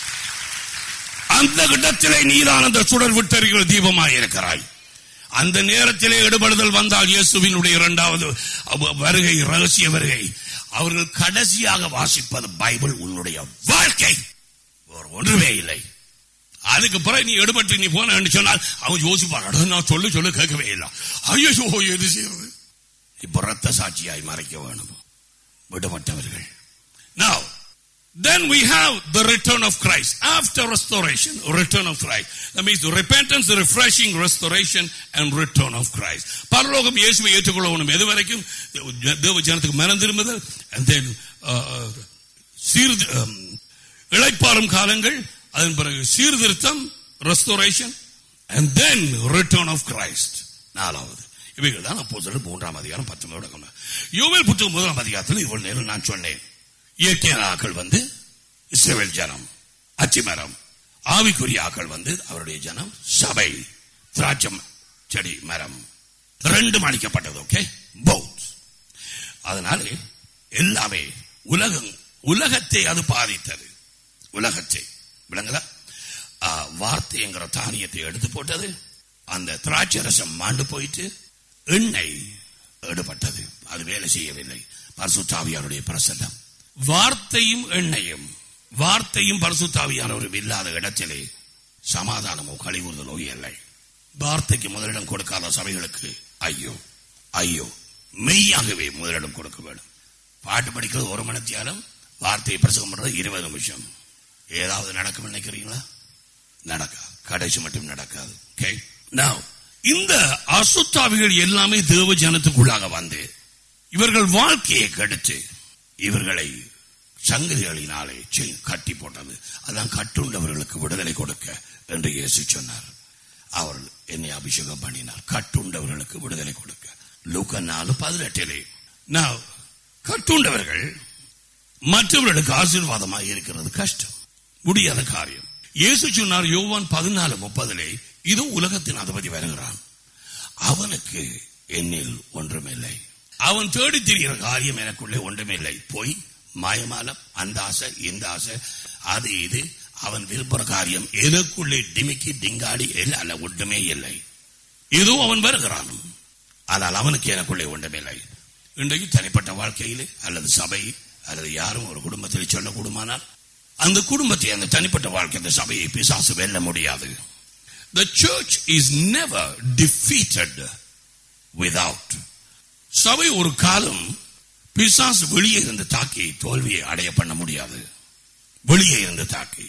அந்த இடத்திலே நீதான் அந்த சுடர் விட்டறிகிற தீபமாய் இருக்கிறாய் அந்த நேரத்திலே எடுபடுதல் வந்தால் இயேசுவினுடைய இரண்டாவது அவ- வருகை ரகசிய வருகை அவர்கள் கடைசியாக வாசிப்பது பைபிள் உன்னுடைய வாழ்க்கை வேறு ஒன்றுமே இல்லை அதுக்கு பிறகு நீ எடுபட்டு நீ போன சொன்னால் அவன் யோசிப்பான் "அட, நான் சொல்லு சொல்லு கேட்கவே இல்லை ஐயோ எது செய்யறது இப்ப ரத்த சாட்சியாய் மறைக்க வேணும் விடுபட்டவர்கள் Now, then we have the return of Christ. After restoration, return of Christ. That means repentance, refreshing, restoration, and return of Christ. பரலோகம் இயேசுவை ஏற்றுக்கொள்ளணும் எது வரைக்கும் தேவ ஜனத்துக்கு மனம் திரும்புதல் and then uh, சீர் um, இளைப்பாறும் காலங்கள் அதன் பிறகு சீர்திருத்தம் restoration and then return of Christ நாலாவது இவைகள் தான் அப்போ மூன்றாம் அதிகாரம் பத்தொன்பது யோவேல் புத்தகம் முதலாம் அதிகாரத்தில் இவ்வளவு நேரம் நான் சொன்னேன் இயற்கையான ஆக்கள் வந்து இஸ்ரவேல் ஜனம் அச்சிமரம் ஆவிக்குரிய ஆக்கள் வந்து அவருடைய ஜனம் சபை திராட்சம் செடி மரம் ரெண்டும் அளிக்கப்பட்டது ஓகே போத் அதனாலே எல்லாமே உலகம் உலகத்தை அது பாதித்தது உலகத்தை விளங்குதா ஆ, வார்த்தைங்கிற தானியத்தை எடுத்து போட்டது அந்த திராட்சை ரசம் மாண்டு போயிட்டு எண்ணெய் எடுபட்டது அது வேலை செய்யவில்லை பரிசுத்தாவியாருடைய பிரசன்னம் வார்த்தையும் எண்ணெயும் வார்த்தையும் பரிசுத்தாவியானவரும் இல்லாத இடத்திலே சமாதானமோ கழிவுறுதலோ இல்லை வார்த்தைக்கு முதலிடம் கொடுக்காத சபைகளுக்கு ஐயோ ஐயோ மெய்யாகவே முதலிடம் கொடுக்க வேண்டும் பாட்டு படிக்கிறது ஒரு மணி தியானம் வார்த்தையை பிரசங்கம் பண்றது இருபது நிமிஷம் ஏதாவது நடக்கும் நினைக்கிறீங்களா நடக்கா கடைசி மட்டும் நடக்காது ஓகே Now, இந்த அசுத்தாவிகள் எல்லாமே தேவ ஜனத்துக்குள்ளாக வந்து இவர்கள் வாழ்க்கையை கெடுத்து இவர்களை சங்கிலிகளினாலே செய்- கட்டி போட்டது அதான் கட்டுண்டவர்களுக்கு விடுதலை கொடுக்க என்று இயேசு சொன்னார் அவர் என்னை அபிஷேகம் பண்ணினார் கட்டுண்டவர்களுக்கு விடுதலை கொடுக்க லூக்க நாலு பதினெட்டிலே நான் கட்டுண்டவர்கள் மற்றவர்களுக்கு ஆசீர்வாதமாக இருக்கிறது கஷ்டம் முடியாத காரியம் இயேசு சொன்னார் யோவான் பதினாலு முப்பதிலே இது உலகத்தின் அதிபதி வருகிறான் அவனுக்கு என்னில் ஒன்றுமில்லை அவன் தேடி திரிகிற காரியம் எனக்குள்ளே ஒன்றுமே இல்லை போய் மாயமாலம் அந்த ஆசை இந்த ஆசை அது இது அவன் விரும்புற காரியம் எனக்குள்ளே டிமிக்கி டிங்காடி இல்லை அல்ல ஒன்றுமே இல்லை இதோ அவன் வருகிறான் ஆனால் அவனுக்கு எனக்குள்ளே ஒன்றுமே இல்லை இன்றைக்கு தனிப்பட்ட வாழ்க்கையிலே அல்லது சபை அல்லது யாரும் ஒரு குடும்பத்தில் சொல்ல கூடுமானால் அந்த குடும்பத்தை அந்த தனிப்பட்ட வாழ்க்கை அந்த சபையை பிசாசு வெல்ல முடியாது The church is never defeated without. சபை ஒரு காலம் பிசாசு வெளியே இருந்து தாக்கி தோல்வியை அடைய பண்ண முடியாது வெளியே இருந்து தாக்கி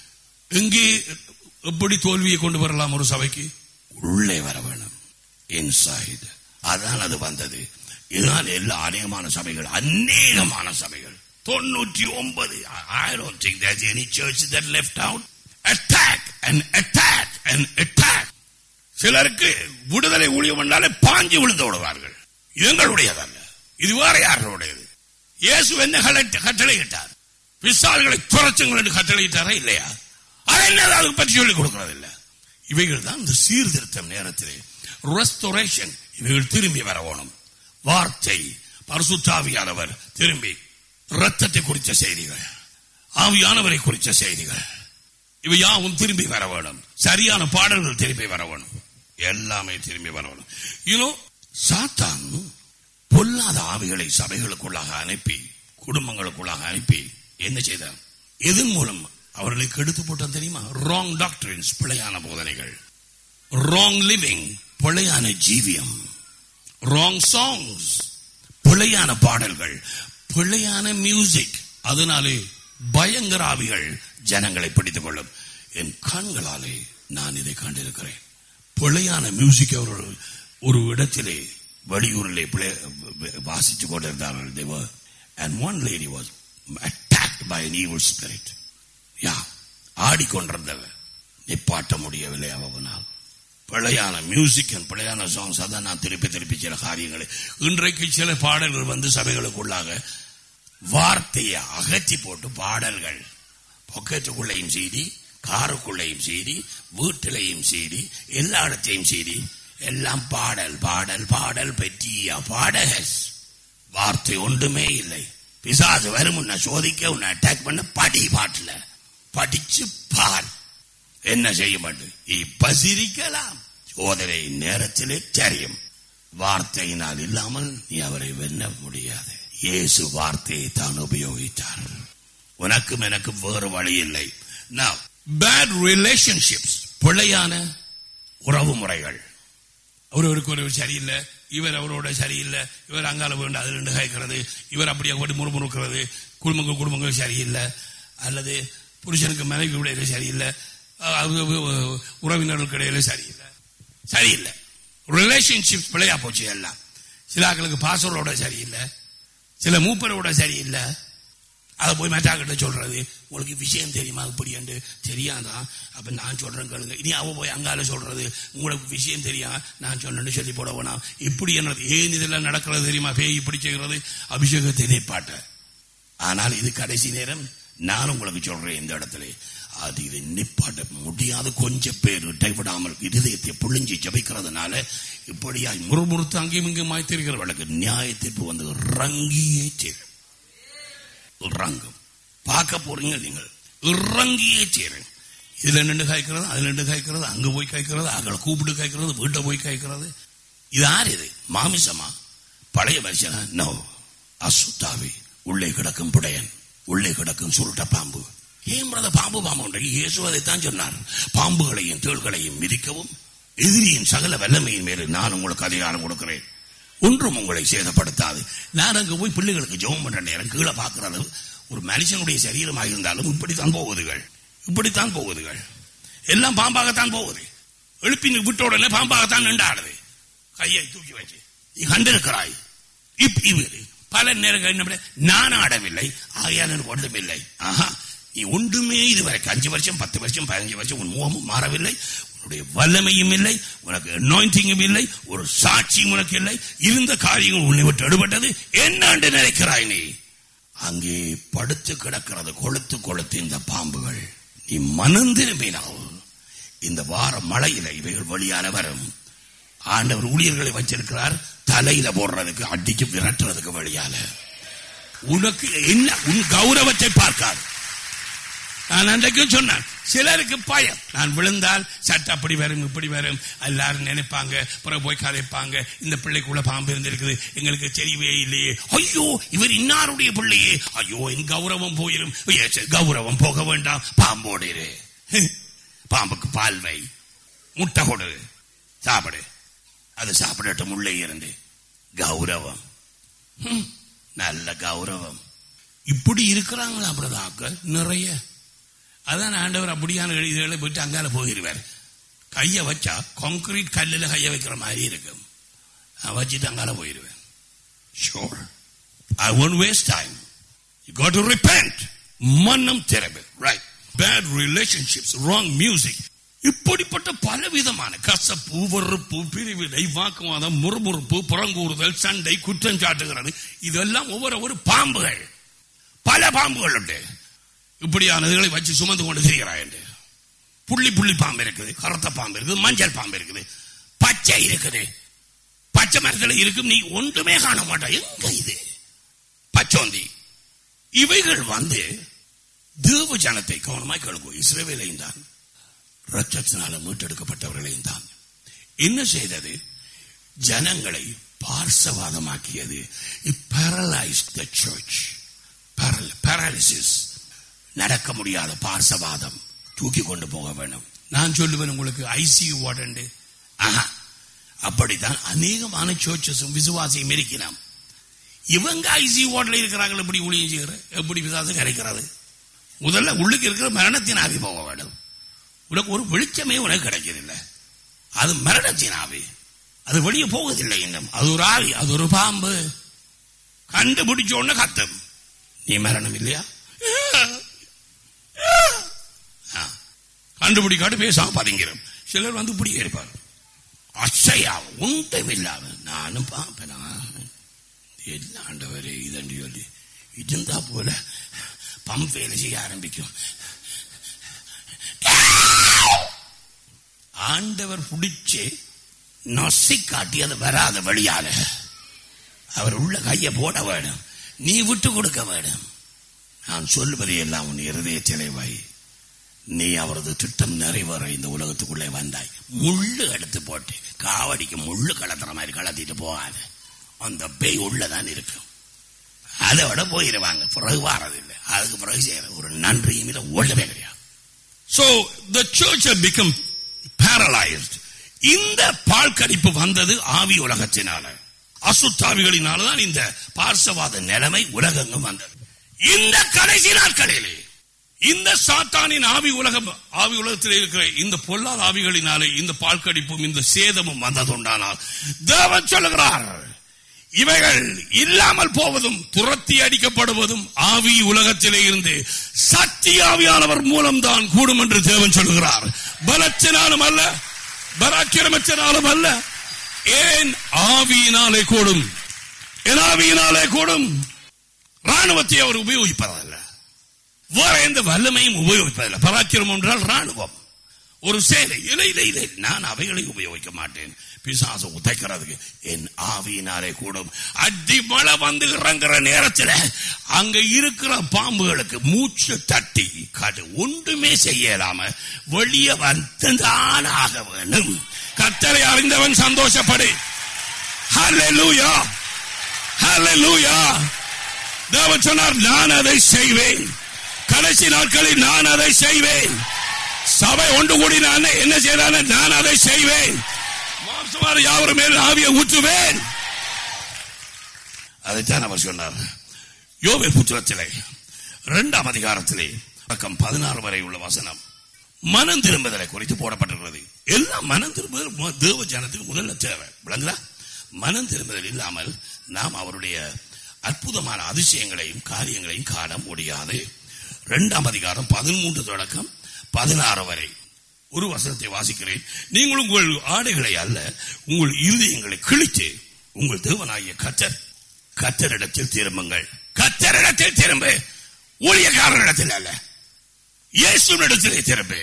எங்கே எப்படி தோல்வியை கொண்டு வரலாம் ஒரு சபைக்கு உள்ளே வர வேணும் இன்சைடு அதான் அது வந்தது இதுதான் எல்லா அநேகமான சபைகள் அநேகமான சபைகள் தொண்ணூற்றி ஒன்பது I don't think there's any church that left out attack and attack and attack சிலருக்கு விடுதலை ஊழியம் பண்ணாலே பாஞ்சு விழுந்து விடுவார்கள் இது எங்களுடையதல்ல இது வேற யாருடையது இயேசு என்ன கட்டளையிட்டார் பிசால்களை துரச்சுங்கள் என்று கட்டளையிட்டாரா இல்லையா அது என்ன அதுக்கு பற்றி சொல்லிக் கொடுக்கிறது இல்ல இவைகள் தான் இந்த சீர்திருத்தம் நேரத்திலே ரெஸ்டோரேஷன் இவைகள் திரும்பி வரவோணும் வார்த்தை பரிசுத்தாவியானவர் திரும்பி ரத்தத்தை குறித்த செய்திகள் ஆவியானவரை குறித்த செய்திகள் இவை யாவும் திரும்பி வர வேணும் சரியான பாடல்கள் திரும்பி வர வேணும் எல்லாமே திரும்பி வர வேணும் யூனோ சாத்தான் பொல்லாத ஆவிகளை சபைகளுக்குள்ளாக அனுப்பி குடும்பங்களுக்குள்ளாக அனுப்பி என்ன செய்தார் எதன் மூலம் அவர்களை கெடுத்து போட்டான் தெரியுமா ராங் டாக்டரின்ஸ் பிழையான போதனைகள் ராங் லிவிங் பிழையான ஜீவியம் ராங் சாங்ஸ் பிழையான பாடல்கள் பிழையான மியூசிக் அதனாலே பயங்கர ஆவிகள் ஜனங்களை பிடித்துக் கொள்ளும் என் கண்களாலே நான் இதை கண்டிருக்கிறேன் பிழையான மியூசிக் அவர்கள் ஒரு இடத்திலே வெளியூரிலே வாசித்துக் கொண்டிருந்தார்கள் there and one lady was attacked by an evil spirit யா ஆடிக்கொண்டிருந்தவர் நிப்பாட்ட முடியவில்லை அவனால் பிழையான மியூசிக் பிழையான சாங்ஸ் அதான் நான் திருப்பி திருப்பி சில காரியங்களை இன்றைக்கு சில பாடல்கள் வந்து சபைகளுக்குள்ளாக வார்த்தையை அகற்றி போட்டு பாடல்கள் பொக்கெட்டுக்குள்ளையும் செய்தி காருக்குள்ளையும் செய்தி வீட்டிலையும் செய்தி எல்லா இடத்தையும் செய்தி எல்லாம் பாடல் பாடல் பாடல் பெற்றியா பாடகஸ் வார்த்தை ஒன்றுமே இல்லை பிசாசு வரும் உன்னை சோதிக்க உன்னை அட்டாக் பண்ண படி பாட்டுல படிச்சு பார் என்ன செய்ய மாட்டேன் இப்ப சிரிக்கலாம் சோதனை நேரத்திலே தெரியும் வார்த்தையினால் இல்லாமல் நீ அவரை வெல்ல முடியாது இயேசு வார்த்தையை தான் உபயோகித்தார் உனக்கும் எனக்கும் வேறு வழி இல்லை பேட் ரிலேஷன்ஷிப்ஸ் பிழையான உறவு முறைகள் ஒருவருக்கு ஒரு சரியில்லை இவர் அவரோட சரியில்லை இவர் அங்கால வேண்டும் அது ரெண்டு காய்க்கிறது இவர் அப்படியே போட்டு முறுமுறுக்கிறது குடும்பங்கள் குடும்பங்கள் சரியில்லை அல்லது புருஷனுக்கு மனைவி இடையில சரியில்லை உறவினர்களுக்கு இடையில சரியில்லை சரியில்லை ரிலேஷன்ஷிப் பிழையா போச்சு எல்லாம் சில ஆக்களுக்கு பாசரோட சரியில்லை சில மூப்பரோட சரியில்லை அதை போய் மറ്റാக்கிட்ட சொல்றது உங்களுக்கு விஷயம் தெரியுமா இப்படி என்று தெரியாதான் அப்ப நான் சொல்றேன் கேளுங்க இனி அவ போய் அங்கால சொல்றது உங்களுக்கு விஷயம் தெரியா நான் சொன்னேன்னு சொல்லி போட வேணாம் இப்படி என்னது ஏன் இதெல்லாம் நடக்கிறது தெரியுமா பேய் இப்படி செய்கிறது அபிஷேகத்தை நிப்பாட்ட ஆனால் இது கடைசி நேரம் நான் உங்களுக்கு சொல்றேன் இந்த இடத்துல அது இதை நிப்பாட்ட முடியாத கொஞ்சம் பேர் இடைவிடாமல் இருதயத்தை புழிஞ்சி ஜபிக்கிறதுனால இப்படியாய் முறுமுறுத்து அங்கேயும் இங்கும் தெரிகிறவர்களுக்கு நியாய தீர்ப்பு வந்து ரங்கியே சேரும் இறங்கும் பார்க்க போறீங்க நீங்கள் இறங்கியே சேரும் இதுல நின்று காய்க்கிறது அதுல நின்று காய்க்கிறது அங்க போய் காய்க்கிறது அங்கே கூப்பிட்டு காய்க்கிறது வீட்டை போய் காய்க்கிறது இது யார் இது மாமிசமா பழைய மனுஷனா நோ அசுத்தாவி உள்ளே கிடக்கும் புடையன் உள்ளே கிடக்கும் சுருட்ட பாம்பு ஏன் பிரதர் பாம்பு பாம்பு இயேசு அதைத்தான் சொன்னார் பாம்புகளையும் தேள்களையும் மிதிக்கவும் எதிரியின் சகல வல்லமையின் மேலே நான் உங்களுக்கு அதிகாரம் கொடுக்கிறேன் ஒன்றும் உங்களை சேதப்படுத்தாது நான் அங்க போய் பிள்ளைகளுக்கு ஜெபம் பண்ற நேரம் கீழே பார்க்கிறது ஒரு மனுஷனுடைய சரீரமாக இருந்தாலும் இப்படித்தான் போகுதுகள் இப்படித்தான் போகுதுகள் எல்லாம் பாம்பாகத்தான் போகுது எழுப்பி விட்ட உடனே பாம்பாகத்தான் நின்றாடுது கையை தூக்கி வச்சு நீ கண்டிருக்கிறாய் இப் இவர் பல நேரங்கள் என்ன நான் ஆடவில்லை ஆகையால் எனக்கு ஒன்றுமில்லை ஆஹா நீ ஒன்றுமே இதுவரைக்கும் அஞ்சு வருஷம் பத்து வருஷம் பதினஞ்சு வருஷம் உன் முகமும் மாறவில்லை உன்னுடைய வல்லமையும் இல்லை உனக்கு அனாயிண்டிங்கும் இல்லை ஒரு சாட்சியும் உனக்கு இல்லை இருந்த காரியங்கள் உன்னை விட்டு எடுபட்டது என்ன நினைக்கிறாய் நீ அங்கே படுத்து கிடக்கிறது கொளுத்து கொளுத்து இந்த பாம்புகள் நீ மனம் திரும்பினால் இந்த வார மழையில இவைகள் வழியான வரும் ஆண்டவர் ஊழியர்களை வச்சிருக்கிறார் தலையில போடுறதுக்கு அடிச்சு விரட்டுறதுக்கு வழியால உனக்கு என்ன உன் கௌரவத்தை பார்க்காது நான் அன்றைக்கும் சொன்னேன் சிலருக்கு பயம் நான் விழுந்தால் சட்டை அப்படி வரும் இப்படி வரும் எல்லாரும் நினைப்பாங்க பிறகு போய் கதைப்பாங்க இந்த பிள்ளைக்குள்ள பாம்பு இருந்திருக்குது எங்களுக்கு தெரியவே இல்லையே ஐயோ இவர் இன்னாருடைய பிள்ளையே ஐயோ என் கௌரவம் போயிரும் ஐயோ, சரி, கௌரவம் போக வேண்டாம் பாம்போடு இரு. பாம்புக்கு பால் வை முட்டை கொடு சாப்பிடு அது சாப்பிடட்டும் உள்ளே இருந்து கௌரவம் ஹம், நல்ல கௌரவம் இப்படி இருக்கிறாங்களா அப்படிதான் நிறைய அதான் ஆண்டவர் அப்படியான இதுகளை போயிட்டு அங்கால போயிருவார் கையை வச்சா கான்கிரீட் கல்லில் கையை வைக்கிற மாதிரி இருக்கும் நான் வச்சுட்டு அங்கால போயிருவேன் sure I won't waste time you got to repent மன்னம் திறமை right bad relationships wrong music இப்படிப்பட்ட பலவிதமான கசப்பு வெறுப்பு பிரிவினை வாக்குவாதம் முறுமுறுப்பு புறங்கூறுதல் சண்டை குற்றம் சாட்டுகிறது இதெல்லாம் ஒவ்வொரு ஒரு பாம்புகள் பல பாம்புகள் உண்டு இப்படியானதுகளை வச்சு சுமந்து கொண்டு திரிகிறாய் என்று புள்ளி புள்ளி பாம்பு இருக்குது கருத்த பாம்பு இருக்குது மஞ்சள் பாம்பு இருக்குது பச்சை இருக்குது பச்சை மரத்தில் இருக்கும் நீ ஒன்றுமே காண மாட்டாய் எங்க இது பச்சோந்தி இவைகள் வந்து தேவ ஜனத்தை கவனமாய் கேளுங்க இஸ்ரேவேலையும் தான் ரத்தத்தினால மீட்டெடுக்கப்பட்டவர்களையும் தான் என்ன செய்தது ஜனங்களை பார்சவாதமாக்கியது பேரலைஸ் த சர்ச் பேரலிசிஸ் நடக்க முடியாத பார்சவாதம் தூக்கி கொண்டு போக வேணும் நான் சொல்லுவேன் உங்களுக்கு ஐசியூ வார்டு ஆஹா அப்படித்தான் அநேகமான சர்ச்சஸும் விசுவாசியும் இருக்கிறான் இவங்க ஐசியூ வார்டில் இருக்கிறாங்க எப்படி ஊழியம் செய்கிற எப்படி விசுவாசம் கிடைக்கிறது முதல்ல உள்ளுக்கு இருக்கிற மரணத்தின் ஆவி போக வேண்டும் உனக்கு ஒரு வெளிச்சமே உனக்கு கிடைக்கிறதில்லை அது மரணத்தின் ஆவி அது வெளியே போவதில்லை இன்னும் அது ஒரு ஆவி அது ஒரு பாம்பு கண்டுபிடிச்ச உடனே கத்தும் நீ மரணம் இல்லையா ஆ. கண்டுபிடிக்காட்டு பேசாம பதுங்கிறோம் சிலர் வந்து இப்படி இருப்பார் அச்சையா உண்டும் இல்லாம நானும் பார்ப்பேன் என்ன ஆண்டவரே இதன்று சொல்லி இருந்தா போல பம்ப் வேலை செய்ய ஆரம்பிக்கும் ஆண்டவர் பிடிச்சு நொசி காட்டி அது வராத வழியால அவர் உள்ள கையை போட வேணும் நீ விட்டு கொடுக்க வேணும் நான் சொல்லுவதை எல்லாம் உன் இருதயத்திலே வை நீ அவரது திட்டம் நிறைவேற இந்த உலகத்துக்குள்ளே வந்தாய் முள்ளு எடுத்து போட்டு காவடிக்கு முள்ளு கலத்துற மாதிரி கலத்திட்டு போகாத அந்த பேய் உள்ளதான் இருக்கும் அதை விட போயிருவாங்க பிறகு வாரதில்லை அதுக்கு பிறகு செய்யற ஒரு நன்றியும் இல்லை ஒழுவே கிடையாது So the church had become paralyzed. இந்த பால் கடிப்பு வந்தது ஆவி உலகத்தினால அசுத்தாவிகளினாலதான் இந்த பார்சவாத நிலைமை உலகெங்கும் வந்தது இந்த கடைசி நாட்களிலே இந்த சாத்தானின் ஆவி உலகம் ஆவி உலகத்தில் இருக்கிற இந்த பொல்லாத ஆவிகளினாலே இந்த பால் கடிப்பும் இந்த சேதமும் வந்ததுண்டானால் தேவன் சொல்லுகிறார் இவைகள் இல்லாமல் போவதும் துரத்தி அடிக்கப்படுவதும் ஆவி உலகத்திலே இருந்து சக்தி ஆவியானவர் மூலம்தான் கூடும் என்று தேவன் சொல்லுகிறார் பலத்தினாலும் அல்ல பராக்கிரமத்தினாலும் அல்ல ஏன் ஆவியினாலே கூடும் என் ஆவியினாலே கூடும் ராணுவத்தை அவர் உபயோகிப்பதல்ல வேற எந்த வல்லமையும் உபயோகிப்பதில்லை பராக்கிரமம் என்றால் ராணுவம் ஒரு சேலை இல்லை இல்லை இல்லை நான் அவைகளை உபயோகிக்க மாட்டேன் பிசாசு உதைக்கிறதுக்கு என் ஆவியினாலே கூடும் அடி மழை வந்து இறங்குற நேரத்தில் அங்க இருக்கிற பாம்புகளுக்கு மூச்சு தட்டி காட்டு ஒன்றுமே செய்யலாம வெளியே வந்துதான் ஆக வேணும் கத்தரை அறிந்தவன் சந்தோஷப்படு ஹalleluya ஹalleluya தேவன் சொன்னார் நான் அதை செய்வேன் கடைசி நாட்களில் நான் அதை செய்வேன் சபை ஒன்று கூடி நான் என்ன செய்யறான நான் அதை செய்வேன் மாம்சமான யாவரும் மேல் ஆவியை ஊற்றுவேன் அதைத்தான் அவர் சொன்னார் யோவே புத்திரத்திலே இரண்டாம் அதிகாரத்திலே பக்கம் பதினாறு வரை உள்ள வசனம் மனம் திரும்புதலை குறித்து போடப்பட்டிருக்கிறது எல்லாம் மனம் திரும்புதல் மு- தேவ ஜனத்துக்கு முதல்ல தேவை விளங்குதா மனம் திரும்புதல் இல்லாமல் நாம் அவருடைய அற்புதமான அதிசயங்களையும் காரியங்களையும் காண முடியாது இரண்டாம் அதிகாரம் பதிமூன்று தொடக்கம் பதினாறு வரை ஒரு வசனத்தை வாசிக்கிறேன் நீங்கள் உங்கள் ஆடைகளை அல்ல உங்கள் இருதயங்களை கிழித்து உங்கள் தேவனாகிய கத்தர் கத்தரிடத்தில் திரும்புங்கள் கத்தரிடத்தில் திரும்பு ஊழியக்காரரிடத்தில் அல்ல இயேசுவினிடத்திலே திரும்பு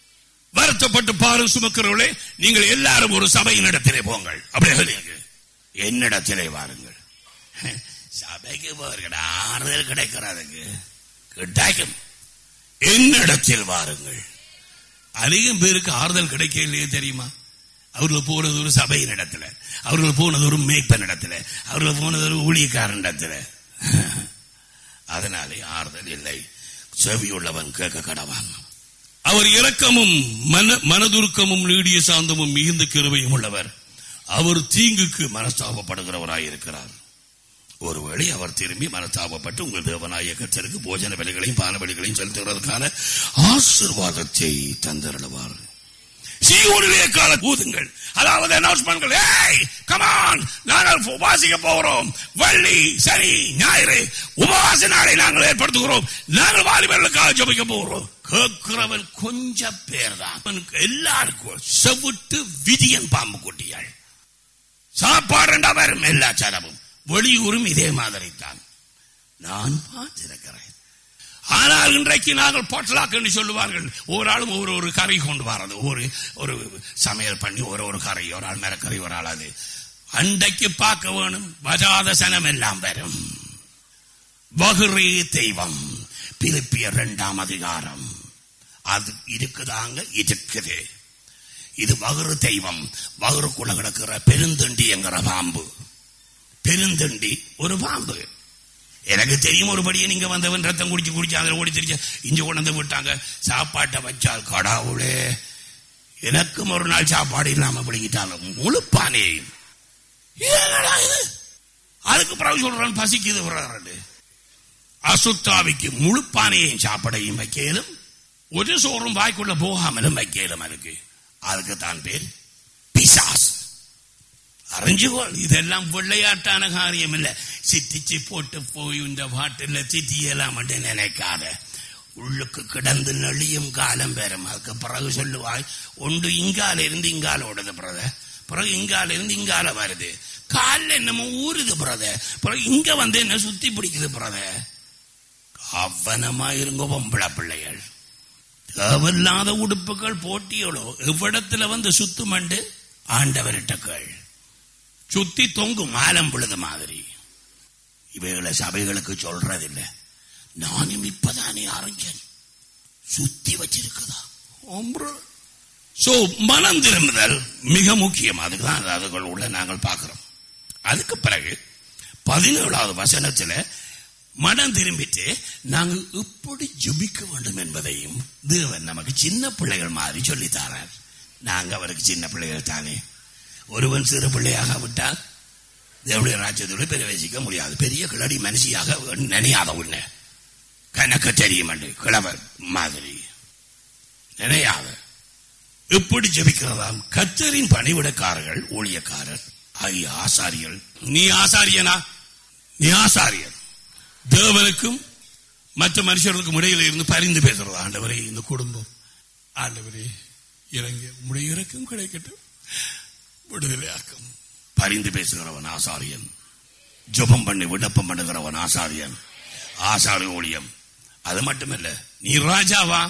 வருத்தப்பட்டு பாரும் சுமக்கிறவர்களே நீங்கள் எல்லாரும் ஒரு சபையின் இடத்திலே போங்கள் அப்படி எழுதிங்க என்னிடத்திலே வாருங்கள் சபைக்கு போகிற ஆறுதல் கிடைக்கிறதுக்கு கிடைக்கும் என்னிடத்தில் வாருங்கள் அதிகம் பேருக்கு ஆறுதல் கிடைக்க இல்லையே தெரியுமா அவர்கள் போனது ஒரு சபையின் இடத்துல அவர்கள் போனது ஒரு மேய்ப்பன் இடத்துல அவர்கள் போனது ஒரு ஊழியக்காரன் இடத்துல அதனாலே ஆறுதல் இல்லை செவியுள்ளவன் கேட்க கடவான் அவர் இரக்கமும் மன மனதுருக்கமும் நீடிய சாந்தமும் மிகுந்த கிருபையும் உள்ளவர் அவர் தீங்குக்கு மனஸ்தாபப்படுகிறவராயிருக்கிறார் ஒருவேளை அவர் திரும்பி மனஸ்தாபப்பட்டு உங்கள் தேவனாய கத்தருக்கு போஜன பலிகளையும் பான பலிகளையும் செலுத்துகிறதுக்கான ஆசிர்வாதத்தை தந்தருளுவார் சீயோனிலே கால ஊதுங்கள் அதாவது அனௌன்ஸ்மெண்ட்கள் ஏய் கமான் நாங்கள் உபாசிக்க போகிறோம் வள்ளி சனி ஞாயிறு உபவாச நாளை நாங்கள் ஏற்படுத்துகிறோம் நாங்கள் வாலிபர்களுக்காக ஜபிக்க போகிறோம் கேட்கிறவன் கொஞ்ச பேர் தான் அவனுக்கு எல்லாருக்கும் செவிட்டு விதியன் பாம்பு குட்டியாள் சாப்பாடு வரும் எல்லா சரமும் வெளியூரும் இதே மாதிரி தான் நான் பார்த்திருக்கிறேன் ஆனால் இன்றைக்கு நாங்கள் பொட்டலாக் என்று சொல்லுவார்கள் ஒரு ஆளும் ஒரு ஒரு கரை கொண்டு வரது ஒரு ஒரு சமையல் பண்ணி ஒரு ஒரு கரை ஒரு ஆள் மேலக்கரை ஒரு ஆள் அது அண்டைக்கு பார்க்க வேணும் வஜாத சனம் எல்லாம் வரும் வகுரே தெய்வம் பிலிப்பிய இரண்டாம் அதிகாரம் அது இருக்குதாங்க இருக்குது இது வகுறு தெய்வம் வகுறுக்குள்ள கிடக்கிற பெருந்தண்டி என்கிற பாம்பு பெருந்தண்டி ஒரு பாம்பு எனக்கு தெரியும் ஒருபடியே நீங்க வந்தவன் ரத்தம் குடிச்சு குடிச்சு அதில் ஓடி திரிச்சு இஞ்சி கொண்டு வந்து விட்டாங்க சாப்பாட்டை வச்சால் கடாவுளே எனக்கும் ஒரு நாள் சாப்பாடு இல்லாம பிடிக்கிட்டாங்க முழுப்பானே என்னடா இது? அதுக்கு பிறகு சொல்றான் பசிக்குது விடுறாரு அசுத்தாவிக்கு முழுப்பானையும் சாப்பாடையும் வைக்கலும் ஒரு சோறும் வாய்க்குள்ள போகாமலும் வைக்கலும் அதுக்கு அதுக்கு தான் பேர் பிசாஸ் அறிஞ்சுகோள் இதெல்லாம் விளையாட்டான காரியம் இல்ல சித்திச்சு போட்டு போய் இந்த பாட்டில் சித்தியெல்லாம் மட்டும் நினைக்காத உள்ளுக்கு கிடந்து நெளியும் காலம் பெறும் அதுக்கு பிறகு சொல்லுவாய் ஒன்று இங்கால இருந்து இங்கால ஓடுது பிரத பிறகு இங்கால இருந்து இங்கால வருது காலில் என்னமோ ஊறுது பிரத பிறகு இங்க வந்து என்ன சுத்தி பிடிக்குது பிரத கவனமா இருங்க பொம்பளை பிள்ளைகள் தேவையில்லாத உடுப்புகள் போட்டியோளோ எவ்விடத்துல வந்து சுத்துமண்டு ஆண்டவர்கிட்ட கேள் சுத்தி தொங்கும் மாலம் பொழுது மாதிரி இவைகளை சபைகளுக்கு சொல்றதில்லை நானும் இப்பதானே அறிஞன் சுத்தி வச்சிருக்குதா சோ மனம் திரும்புதல் மிக முக்கியம் அதுக்குதான் அதுகள் உள்ள நாங்கள் பார்க்கிறோம் அதுக்கு பிறகு பதினேழாவது வசனத்துல மனம் திரும்பிட்டு நாங்கள் இப்படி ஜெபிக்க வேண்டும் என்பதையும் தேவன் நமக்கு சின்ன பிள்ளைகள் மாதிரி சொல்லித்தாரார் நாங்க அவருக்கு சின்ன பிள்ளைகள் தானே ஒருவன் சிறு பிள்ளையாக விட்டால் தேவனுடைய ராஜ்யத்தோடு பிரவேசிக்க முடியாது பெரிய கிளடி மனுஷியாக நினையாத உன்ன கணக்க தெரியும் கிழவர் மாதிரி நினையாத எப்படி ஜபிக்கிறதாம் கத்தரின் பணிவிடக்காரர்கள் ஊழியக்காரர் ஆகிய ஆசாரியர்கள் நீ ஆசாரியனா நீ ஆசாரியர் தேவனுக்கும் மற்ற மனுஷர்களுக்கும் இடையில இருந்து பரிந்து பேசுறது ஆண்டவரே இந்த குடும்பம் ஆண்டவரே இறங்க உடைய இறக்கம் கிடைக்கட்டும் விடுதலையாக்கும் பரிந்து பேசுகிறவன் ஆசாரியன் ஜபம் பண்ணி விண்ணப்பம் பண்ணுகிறவன் ஆசாரியன் ஆசாரி ஊழியம் அது மட்டுமல்ல நீ ராஜாவா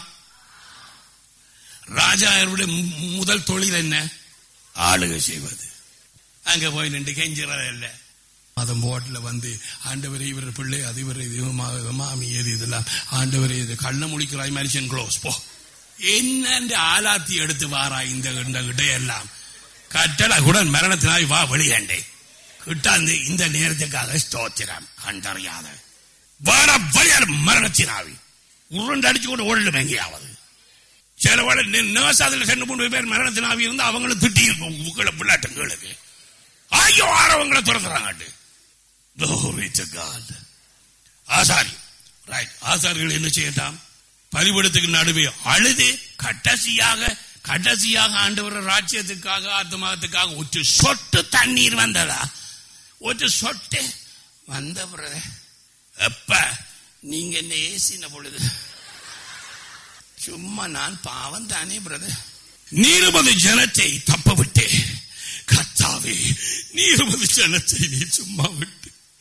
ராஜாவுடைய முதல் தொழில் என்ன ஆளுகை செய்வது அங்க போய் நின்று கெஞ்சுறது இல்ல அதன் போட்ல வந்து ஆண்டவரே இவர் பிள்ளை அது இவர் இது மா- மாமி எது இதெல்லாம் ஆண்டவரே இது கண்ண முழிக்கிறாய் மனுஷன் க்ளோஸ் போ என்ன ஆலாத்தி எடுத்து வாரா இந்த இந்த இடையெல்லாம் கட்டளை கூட மரணத்தினாய் வா வெளியாண்டே கிட்டாந்து இந்த நேரத்துக்காக ஸ்தோத்திரம் கண்டறியாத வார வழியால் மரணத்தினாவி உருண்டு அடிச்சு கொண்டு ஓடிடும் எங்கேயாவது சில வேளை நேசாதில் ரெண்டு மூணு பேர் மரணத்தினாவி இருந்து அவங்களும் திட்டி இருக்கும் உங்களை பிள்ளாட்டுங்களுக்கு ஐயோ ஆரவங்களை துறந்துறாங்க Glory to God. ஆசாரி ரைட் ஆசாரிகள் என்ன செய்யட்டாம் பரிபடத்துக்கு நடுவே அழுது கடைசியாக கடைசியாக ஆண்டவர் ராஜ்யத்துக்காக ஆத்மாகத்துக்காக ஒரு சொட்டு தண்ணீர் வந்ததா ஒரு சொட்டு வந்த பிறகு எப்ப நீங்க என்ன ஏசின பொழுது சும்மா நான் பாவம் தானே பிரதர் நீருமது ஜனத்தை தப்ப விட்டு கத்தாவே நீருமது ஜனத்தை நீ சும்மா விட்டு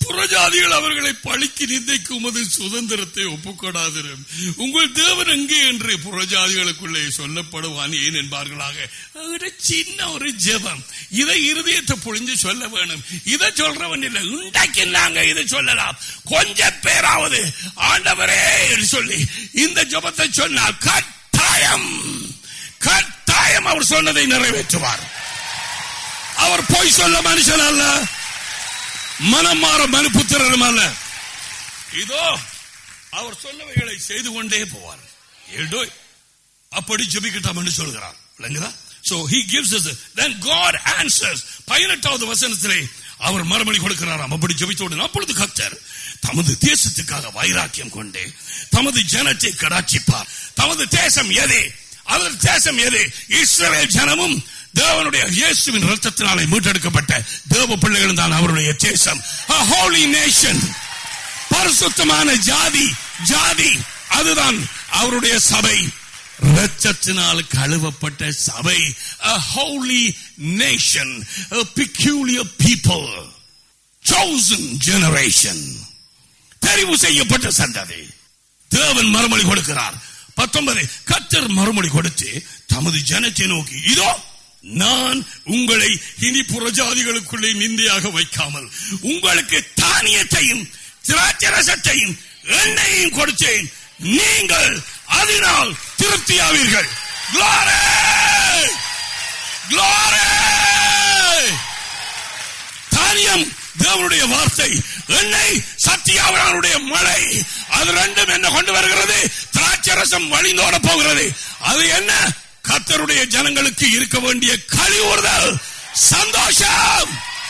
புறஜாதிகள் அவர்களை பழிக்கு நிந்தைக்கு உமது சுதந்திரத்தை ஒப்புக்கொடாதிரும் உங்கள் தேவன் எங்கே என்று புறஜாதிகளுக்குள்ளே சொல்லப்படுவான் ஏன் என்பார்களாக ஒரு சின்ன ஒரு ஜெபம் இதை இருதயத்தை புழிஞ்சு சொல்ல வேணும் இதை சொல்றவன் இல்லை இன்றைக்கு நாங்க இதை சொல்லலாம் கொஞ்ச பேராவது ஆண்டவரே என்று சொல்லி இந்த ஜெபத்தை சொன்னால் கட்டாயம் கட்டாயம் அவர் சொன்னதை நிறைவேற்றுவார் அவர் பொய் சொல்ல மனுஷன் அல்ல மனம் மாற மனுப்புத்திரனும் அல்ல இதோ அவர் சொன்னவைகளை செய்து கொண்டே போவார் ஏடோ அப்படி ஜெபிக்கட்டாம் சொல்கிறார் விளங்குதா So he gives us a, then God answers பதினெட்டாவது வசனத்திலே அவர் மறுமொழி கொடுக்கிறாராம் அப்படி ஜெபித்தோடு அப்பொழுது கத்தர் தமது தேசத்துக்காக வைராக்கியம் கொண்டு தமது ஜனத்தை கடாட்சிப்பார் தமது தேசம் எது அவர் தேசம் எது இஸ்ரவேல் ஜனமும் தேவனுடைய இயேசுவின் ரத்தத்தினாலே மீட்டெடுக்கப்பட்ட தேவ பிள்ளைகளும் தான் அவருடைய தேசம் a holy nation பரிசுத்தமான ஜாதி ஜாதி அதுதான் அவருடைய சபை இரத்தத்தினால் கழுவப்பட்ட சபை a holy nation a peculiar people chosen generation தெரிவு செய்யப்பட்ட சந்ததி தேவன் மறுமொழி கொடுக்கிறார் பத்தொன்பது கத்தர் மறுமொழி கொடுத்து தமது ஜனத்தை நோக்கி இதோ நான் உங்களை இனி புறஜாதிகளுக்குள்ளே நிந்தையாக வைக்காமல் உங்களுக்கு தானியத்தையும் திராட்சரசத்தையும் எண்ணெயையும் கொடுத்தேன் நீங்கள் அதனால் திருப்தியாவீர்கள் Glory! Glory! தானியம் தேவனுடைய வார்த்தை எண்ணெய் சத்தியாவனுடைய மழை அது ரெண்டும் என்ன கொண்டு வருகிறது திராட்சரசம் வழிந்தோட போகிறது அது என்ன கத்தருடைய ஜனங்களுக்கு இருக்க வேண்டிய கழிவுறுதல் சந்தோஷம்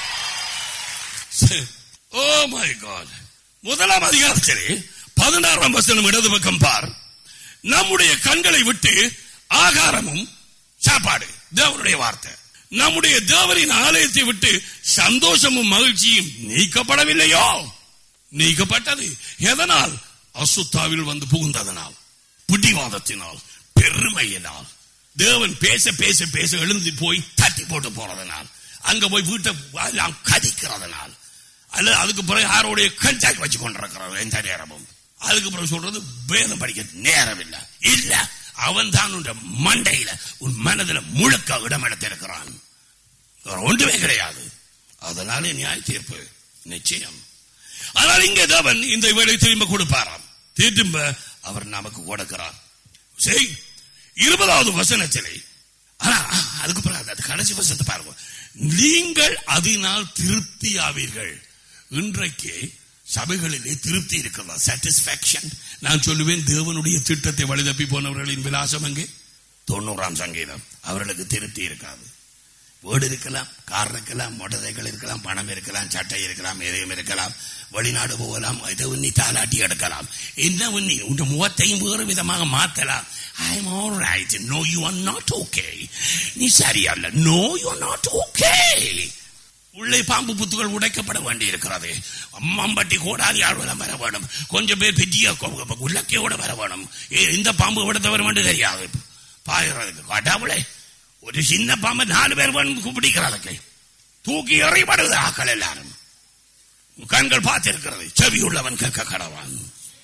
ஓ மை காட் முதலாம் அதிகாரத்திலே பதினாறாம் வசனம் இடது பக்கம் பார் நம்முடைய கண்களை விட்டு ஆகாரமும் சாப்பாடு தேவனுடைய வார்த்தை நம்முடைய தேவரின் ஆலயத்தை விட்டு சந்தோஷமும் மகிழ்ச்சியும் நீக்கப்படவில்லையோ நீக்கப்பட்டது எதனால் அசுத்தாவில் வந்து புகுந்ததனால் பிடிவாதத்தினால் பெருமையினால் தேவன் பேச பேச பேச எழுந்து போய் தட்டி போட்டு போறதனால் அங்க போய் வீட்டை எல்லாம் கதிக்கிறதுனால் அல்லது அதுக்கு பிறகு யாரோடைய கண்டாக்ட் வச்சு கொண்டிருக்கிறது எந்த நேரமும் அதுக்கு பிறகு சொல்றது வேதம் படிக்க நேரம் இல்ல இல்ல அவன் தான் உன் மண்டையில உன் மனதில முழுக்க இடம் எடுத்திருக்கிறான் வேற ஒன்றுமே கிடையாது அதனாலே நியாய தீர்ப்பு நிச்சயம் ஆனால் இங்கே தேவன் இந்த வேலை திரும்ப கொடுப்பாராம் திரும்ப அவர் நமக்கு கொடுக்கிறார் சரி இருபதாவது வசனத்திலே ஆனா அதுக்கு பிறகு அது கடைசி வசனத்தை பாருங்க நீங்கள் அதனால் திருப்தி ஆவீர்கள் இன்றைக்கு சபைகளிலே திருப்தி இருக்கிறதா சாட்டிஸ்பாக்சன் நான் சொல்லுவேன் தேவனுடைய திட்டத்தை வழிதப்பி போனவர்களின் விலாசம் எங்கே தொண்ணூறாம் சங்கீதம் அவர்களுக்கு திருப்தி இருக்காது வீடு இருக்கலாம் கார் இருக்கலாம் மோட்டார் சைக்கிள் இருக்கலாம் பணம் இருக்கலாம் சட்டை இருக்கலாம் எதையும் இருக்கலாம் வெளிநாடு போகலாம் இதை உன்னி தாலாட்டி எடுக்கலாம் என்ன உன்னி உன் முகத்தையும் வேறு விதமாக மாத்தலாம் I'm all right no you are not okay நீ சரியா no you are not okay உள்ளே பாம்பு புத்துகள் உடைக்கப்பட வேண்டி இருக்கிறது அம்மாம்பட்டி கோடாதி ஆழ்வலம் வர வேணும் கொஞ்சம் பேர் பெரிய உள்ளக்கையோட வர வேணும் இந்த பாம்பு விட வர வேண்டும் தெரியாது பாயறதுக்கு காட்டாமலே ஒரு சின்ன பாம்பை நாலு பேர் வேணும் பிடிக்கிறதுக்கு தூக்கி எறிபடுது ஆக்கள் எல்லாரும் கண்கள் பார்த்திருக்கிறது செவி உள்ளவன் கேட்க கடவான்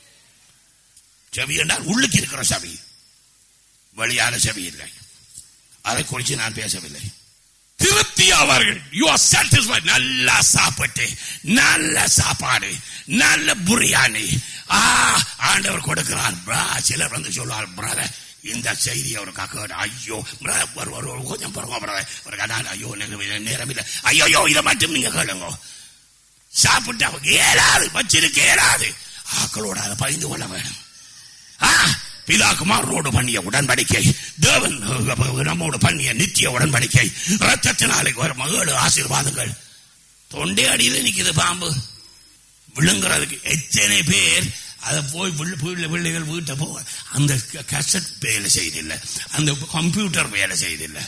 செவி என்றால் உள்ளுக்கு இருக்கிற செவி வெளியான செவி இல்லை அதை குறித்து நான் பேசவில்லை திருப்தி ஆவார்கள் யூ ஆர் சாட்டிஸ்ஃபைட் நல்லா சாப்பிட்டு நல்ல சாப்பாடு நல்ல பிரியாணி ஆ ஆண்டவர் கொடுக்கிறார் பிரா சிலர் வந்து சொல்லுவார் பிரதர் இந்த செய்தி அவருக்கு கேட்டு ஐயோ ஒரு ஒரு கொஞ்சம் பிறகு பிரதர் ஒரு கடாது ஐயோ எனக்கு நேரம் இல்லை ஐயோ இதை மட்டும் நீங்க கேளுங்க சாப்பிட்டு அவங்க ஏறாது வச்சிருக்க ஏறாது ஆக்களோட அதை பகிர்ந்து கொள்ள வேணும் ஆ பிதா குமாரனோடு பண்ணிய உடன்படிக்கை தேவன் நம்மோடு பண்ணிய நித்திய உடன்படிக்கை ரத்தத்தினாலே வரும் ஏழு ஆசீர்வாதங்கள் தொண்டை அடியில் நிற்குது பாம்பு விழுங்குறதுக்கு எத்தனை பேர் அதை போய் பிள்ளைகள் வீட்டை போ அந்த கசட் வேலை செய்தில்லை அந்த கம்ப்யூட்டர் வேலை செய்தில்லை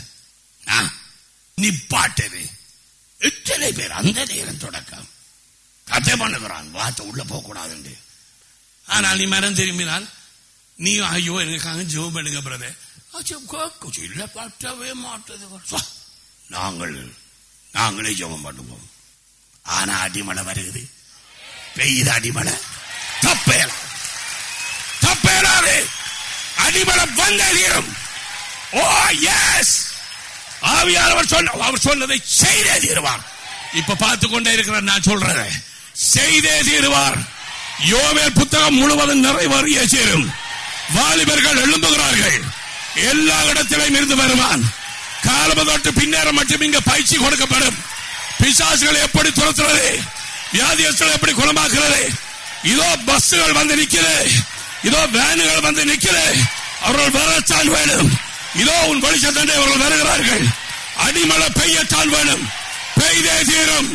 நிப்பாட்டது எத்தனை பேர் அந்த நேரம் தொடக்கம் கத்தை பண்ணுகிறான் வார்த்தை உள்ள போக கூடாதுண்டு ஆனால் நீ மரம் திரும்பினால் நீ ஐயோ எனக்காக ஜெபம் பண்ணுங்க பிரதர் இல்ல பட்டவே மாட்டது நாங்கள் நாங்களே ஜெபம் பண்ணுவோம் ஆனா அடிமலை வருகிறது பெய்யுது அடிமலை தப்பேல தப்பேலாது அடிமலை வந்த தீரும் ஓ எஸ் ஆவியானவர் சொன்ன அவர் சொன்னதை செய்தே தீருவார் இப்ப பார்த்து கொண்டே இருக்கிற நான் சொல்றதை செய்தே தீருவார் யோவேல் புத்தகம் முழுவதும் நிறைவேறிய சேரும் வாலிபர்கள் எழும்புகிறார்கள் எல்லா இடத்திலும் இருந்து வருவான் காலம தொட்டு பின்னேறம் மட்டும் இங்க பயிற்சி கொடுக்கப்படும் பிசாசுகளை எப்படி துரத்துறது வியாதியஸ்களை எப்படி குணமாக்குறது இதோ பஸ்ஸுகள் வந்து நிக்கிறது இதோ வேனுகள் வந்து நிக்கிறது அவர்கள் வரத்தான் வேணும் இதோ உன் வெளிச்சத்தண்டை அவர்கள் வருகிறார்கள் அடிமலை பெய்யத்தான் வேணும் பெய்தே தீரும்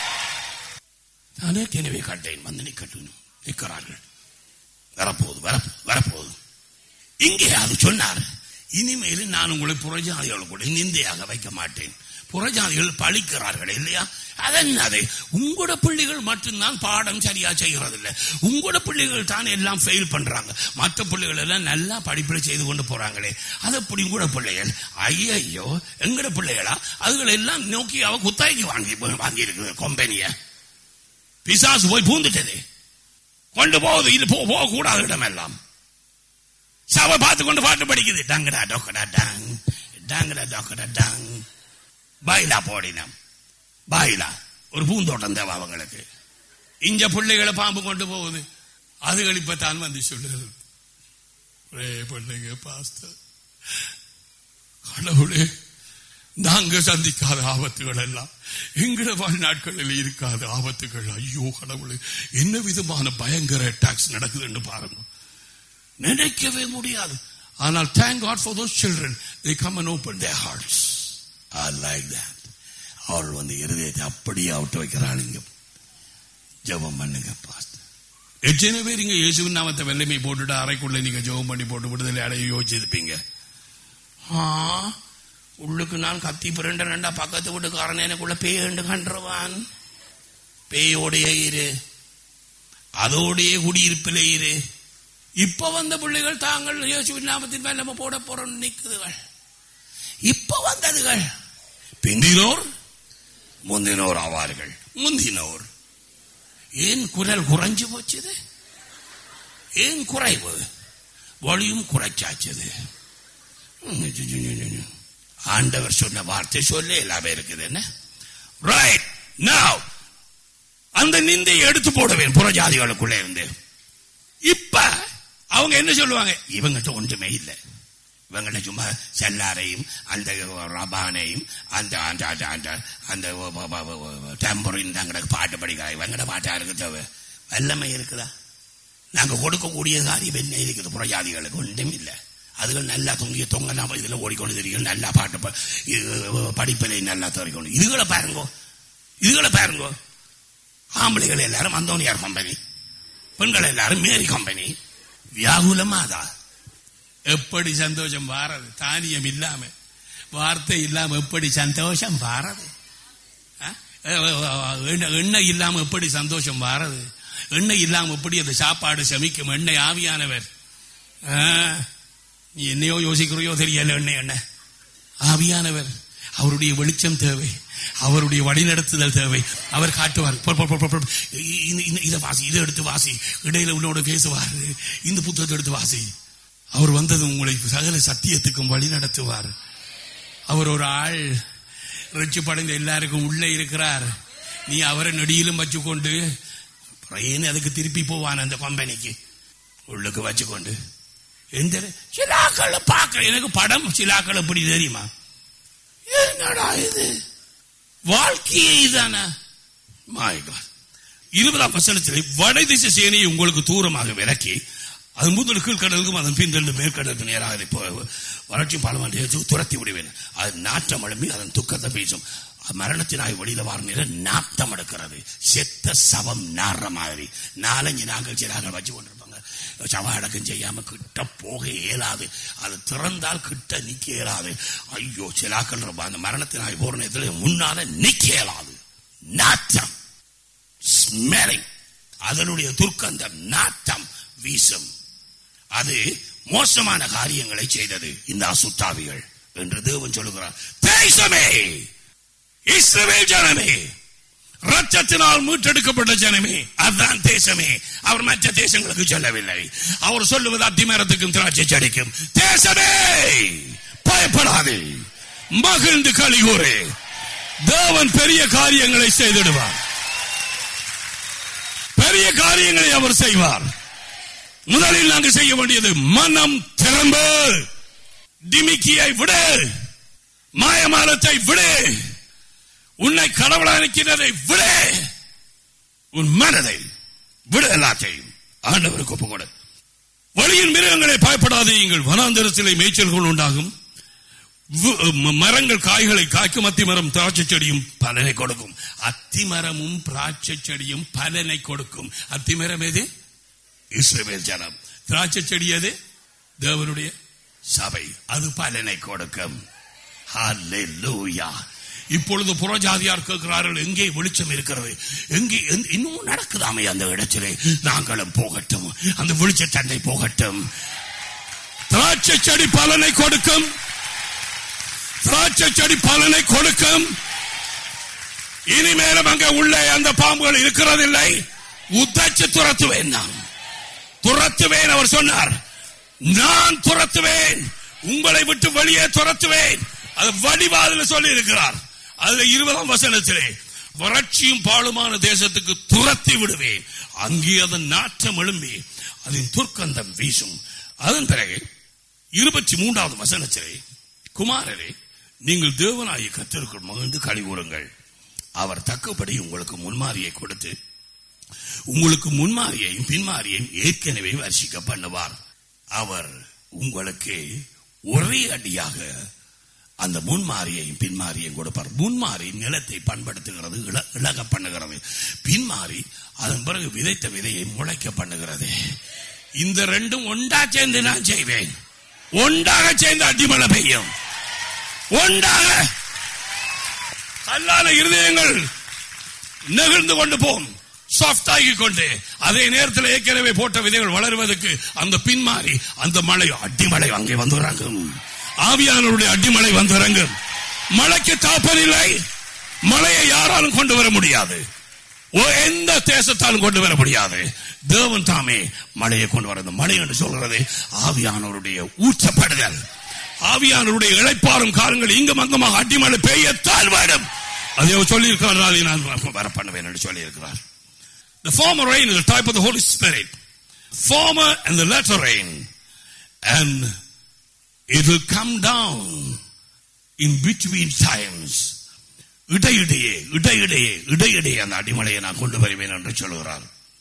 நான் ஏற்கனவே கண்டேன் வந்து நிக்கட்டும் நிற்கிறார்கள் வரப்போகுது வரப்போகுது வரப்போகுது இங்கே அது சொன்னார் இனிமேல் நான் உங்களை புறஜாதிகள் கூட நிந்தையாக வைக்க மாட்டேன் புறஜாதிகள் பழிக்கிறார்கள் இல்லையா அதென்னது உங்களோட பிள்ளைகள் மட்டும்தான் பாடம் சரியா செய்கிறது இல்லை உங்களோட பிள்ளைகள் தான் எல்லாம் ஃபெயில் பண்றாங்க மற்ற பிள்ளைகள் எல்லாம் நல்லா படிப்பில் செய்து கொண்டு போறாங்களே அது எப்படி உங்களோட பிள்ளைகள் ஐயையோ எங்கட பிள்ளைகளா அதுகள் எல்லாம் நோக்கி அவ குத்தாய்க்கு வாங்கி வாங்கி இருக்குது கம்பெனிய பிசாசு போய் பூந்துட்டது கொண்டு போகுது இது போ போக கூடாது இடமெல்லாம் சபை பார்த்து கொண்டு பாட்டு படிக்குது டங்கடா டொக்கடா டங் டங்கடா டொக்கடா டங் பாயிலா போடினம் பாயிலா ஒரு பூந்தோட்டம் தேவை அவங்களுக்கு இங்க பிள்ளைகளை பாம்பு கொண்டு போகுது அதுகள் இப்பத்தான் வந்து சொல்லுது ஒரே பிள்ளைங்க பாஸ்டர் கடவுளே நாங்க சந்திக்காத ஆபத்துகள் எல்லாம் எங்கட வாழ்நாட்களில் இருக்காத ஆபத்துகள் ஐயோ கடவுளே என்ன விதமான பயங்கர அட்டாக்ஸ் நடக்குதுன்னு பாருங்க நினைக்கவே முடியாது ஆனால் thank God for those children they come and open their hearts I like that அவள் வந்து இருதயத்தை அப்படியே அவுட்டு வைக்கிறாளுங்க ஜெபம் பண்ணுங்க பாஸ்டர் எத்தனை பேர் இங்க இயேசுவின் நாமத்தை வெள்ளைமை போட்டுட்டு அறைக்குள்ள நீங்க ஜெபம் பண்ணி போட்டு விடுதலை அடைய யோசிச்சிருப்பீங்க ஆ உள்ளுக்கு நான் கத்தி பிறண்ட ரெண்டா பக்கத்து வீட்டுக்காரன் எனக்குள்ள பேண்டு கண்டுருவான் பேயோடைய இரு அதோடைய குடியிருப்பிலே இரு இப்ப வந்த பிள்ளைகள் தாங்கள் இயேசுவின் நாமத்தின் மேல் நம்ம போட போறோம் நிக்குதுகள் இப்ப வந்ததுகள் பிந்தினோர் முந்தினோர் ஆவார்கள் முந்தினோர் ஏன் குரல் குறைஞ்சு போச்சுது ஏன் குறைவு வலியும் குறைச்சாச்சுது ஆண்டவர் சொன்ன வார்த்தை சொல்ல எல்லாமே இருக்குது என்ன ரைட் நாவ் அந்த நிந்தையை எடுத்து போடுவேன் புறஜாதிகளுக்குள்ள இருந்து இப்ப அவங்க என்ன சொல்லுவாங்க இவங்கிட்ட ஒன்றுமே இல்லை இவங்கள்ட்ட சும்மா செல்லாரையும் அந்த ரபானையும் அந்த அந்த அந்த அந்த அந்த டெம்பரின் தங்களுக்கு பாட்டு படிக்கிற இவங்கட பாட்டா இருக்குது வல்லமை இருக்குதா நாங்க கொடுக்கக்கூடிய காரியம் என்ன இருக்குது புறஜாதிகளுக்கு ஒன்றும் இல்லை அதுகள் நல்லா தொங்கிய தொங்க நாம இதுல ஓடிக்கொண்டு தெரியும் நல்லா பாட்டு ப- இது படிப்பிலை நல்லா துறைக்கணும் இதுகளை பாருங்கோ இதுகளை பாருங்கோ ஆம்பளைகள் எல்லாரும் அந்தோனியார் கம்பெனி பெண்கள் எல்லாரும் மேரி கம்பெனி வியாகுலமாதா எப்படி சந்தோஷம் வாரது தானியம் இல்லாம வார்த்தை இல்லாம எப்படி சந்தோஷம் வாரது ஆ? எண்ணெய் எண்ணெய் இல்லாம எப்படி சந்தோஷம் வாரது எண்ணெய் இல்லாம எப்படி அந்த சாப்பாடு சமிக்கும் எண்ணெய் ஆவியானவர் ஆ, நீ என்னையோ யோசிக்கிறையோ தெரியல எண்ணெய் எண்ணெய் ஆவியானவர் அவருடைய வெளிச்சம் தேவை அவருடைய வழிநடத்துதல் தேவை அவர் காட்டுவார் பொ- பொ- பொ- பொ- பொ- இந்த- இந்த- இதை வாசி இதை எடுத்து வாசி இடையில உன்னோட பேசுவார் இந்த புத்தகத்தை எடுத்து வாசி அவர் வந்தது உங்களை சகல சத்தியத்துக்கும் வழி நடத்துவார் அவர் ஒரு ஆள் ரிச்சு படைந்த எல்லாருக்கும் உள்ளே இருக்கிறார் நீ அவரை நெடியிலும் வச்சுக்கொண்டு ஏன்னு அதுக்கு திருப்பி போவான் அந்த கம்பெனிக்கு உள்ளுக்கு வச்சுக்கொண்டு எந்த சிலாக்களை பார்க்க எனக்கு படம் சிலாக்கள் எப்படி தெரியுமா என்னடா இது வாழ்க்கையே இதானா My God. இருபதாம் வசனத்திலே வடதிசை சேனையை உங்களுக்கு தூரமாக விலக்கி அது முதல் கீழ்கடலுக்கும் அதன் பின் மேற்கடலுக்கு நேராக அதை போ- வறட்சி பாலமான துரத்தி விடுவேன் அது நாட்டம் எழும்பி அதன் துக்கத்தை பேசும் மரணத்தினாய் வெளியில வார நேரம் நாட்டம் எடுக்கிறது செத்த சவம் நாடுற மாதிரி நாலஞ்சு நாங்கள் சிலாக்கள் வச்சு கொண்டிருப்பாங்க சவ அடக்கம் செய்யாம கிட்ட போக இயலாது அது திறந்தால் கிட்ட நிக்க இயலாது ஐயோ சிலாக்கள் ரொம்ப அந்த மரணத்தினாய் போற நேரத்தில் முன்னால நிக்க இயலாது நாட்டம் ஸ்மெலிங் அதனுடைய துர்க்கந்தம் நாட்டம் வீசும் அது மோசமான காரியங்களை செய்தது இந்த அசுத்தாவிகள் என்று தேவன் சொல்லுகிறார் தேசமே இஸ்ரவேல் ஜனமே ரத்தத்தினால் மீட்டெடுக்கப்பட்ட ஜனமே அதுதான் தேசமே அவர் மற்ற தேசங்களுக்கு சொல்லவில்லை அவர் சொல்லுவது அத்திமரத்துக்கும் திராட்சை செடிக்கும் தேசமே பயப்படாதே மகிழ்ந்து கலிகூறு தேவன் பெரிய காரியங்களை செய்திடுவார் பெரிய காரியங்களை அவர் செய்வார் முதலில் நாங்கள் செய்ய வேண்டியது மனம் திரும்ப டிமிக்கியை விடு மாயமானத்தை விடு உன்னை கடவுள் அனுக்கிறதை விடு உன் மனதை விடு எல்லாத்தையும் ஆண்டவருக்கு ஒப்பு கொடு வழியின் மிருகங்களை பயப்படாதீங்கள் வனாந்தரத்திலே மேய்ச்சல்கள் உண்டாகும் வு- ம- மரங்கள் காய்களை காய்க்கும் அத்தி மரம் திராட்சை செடியும் பலனை கொடுக்கும் அத்தி மரமும் திராட்சை செடியும் பலனை கொடுக்கும் அத்தி மரம் எது இஸ்ரவேல் ஜனம் திராட்சை செடி எது தேவனுடைய சபை அது பலனை கொடுக்கும் ஹalleluya இப்பொழுது புறஜாதியார் கேட்கிறார்கள் எங்கே வெளிச்சம் இருக்கிறது எங்கே எந்த- இன்னும் நடக்குதாமே அந்த இடத்திலே நாங்களும் போகட்டும் அந்த வெளிச்ச சண்டை போகட்டும் திராட்சை செடி பலனை கொடுக்கும் திராட்சை செடி பலனை கொடுக்கும் இனிமேலும் அங்க உள்ளே அந்த பாம்புகள் இருக்கிறதில்லை உத்தச்சு துரத்துவேன் நான் துரத்துவேன் அவர் சொன்னார் நான் துரத்துவேன் உங்களை விட்டு வெளியே துரத்துவேன் அது வடிவாதில் சொல்லி இருக்கிறார் அதுல இருபதாம் வசனத்திலே வறட்சியும் பாழுமான தேசத்துக்கு துரத்தி விடுவேன் அங்கே அதன் நாற்றம் எழும்பி அதன் துர்க்கந்தம் வீசும் அதன் பிறகு இருபத்தி மூன்றாவது வசனத்திலே குமாரரே நீங்கள் தேவனாய கத்தருக்குள் மகிழ்ந்து கழிவுறுங்கள் அவர் தக்கபடி உங்களுக்கு முன்மாரியை கொடுத்து உங்களுக்கு முன்மாரியையும் பின்மாரியையும் ஏற்கனவே வர்ஷிக்க பண்ணுவார் அவர் உங்களுக்கு ஒரே அடியாக அந்த முன்மாரியையும் பின்மாரியையும் கொடுப்பார் முன்மாறி நிலத்தை பண்படுத்துகிறது இள- இளக பண்ணுகிறது பின்மாறி அதன் பிறகு விதைத்த விதையை முளைக்க பண்ணுகிறது இந்த ரெண்டும் ஒன்றா சேர்ந்து நான் செய்வேன் ஒன்றாக சேர்ந்து அடிமழை பெய்யும் ஒன்றாக கல்லான இருதயங்கள் நெகிழ்ந்து கொண்டு போம் சாஃப்ட் ஆகி கொண்டு அதே நேரத்தில் ஏற்கனவே போட்ட விதைகள் வளருவதற்கு அந்த பின்மாறி அந்த மழை அடிமழை அங்கே வந்து இறங்கும் ஆவியானவருடைய அடிமழை வந்து இறங்கும் மழைக்கு தாப்பனில்லை மழையை யாராலும் கொண்டு வர முடியாது ஓ, எந்த தேசத்தாலும் கொண்டு வர முடியாது தேவன் தாமே மழையை கொண்டு வர மழை என்று சொல்கிறது ஆவியானவருடைய ஊற்றப்படுதல் ஆவியானவருடைய இழைப்பாரும் காலங்கள் இங்கும் அங்குமாக அடிமழை பெய்யத்தால் வேண்டும் அதை அவர் சொல்லியிருக்கிறார் நான் வர பண்ணுவேன் என்று சொல்லியிருக்கிறார் The former rain is a type of the Holy Spirit. Former and the latter rain. And it will come down in between times. இடையிடையே இடையிடையே இடையிடையே அந்த அடிமலையை நான் கொண்டு வருவேன் என்று சொல்கிறார்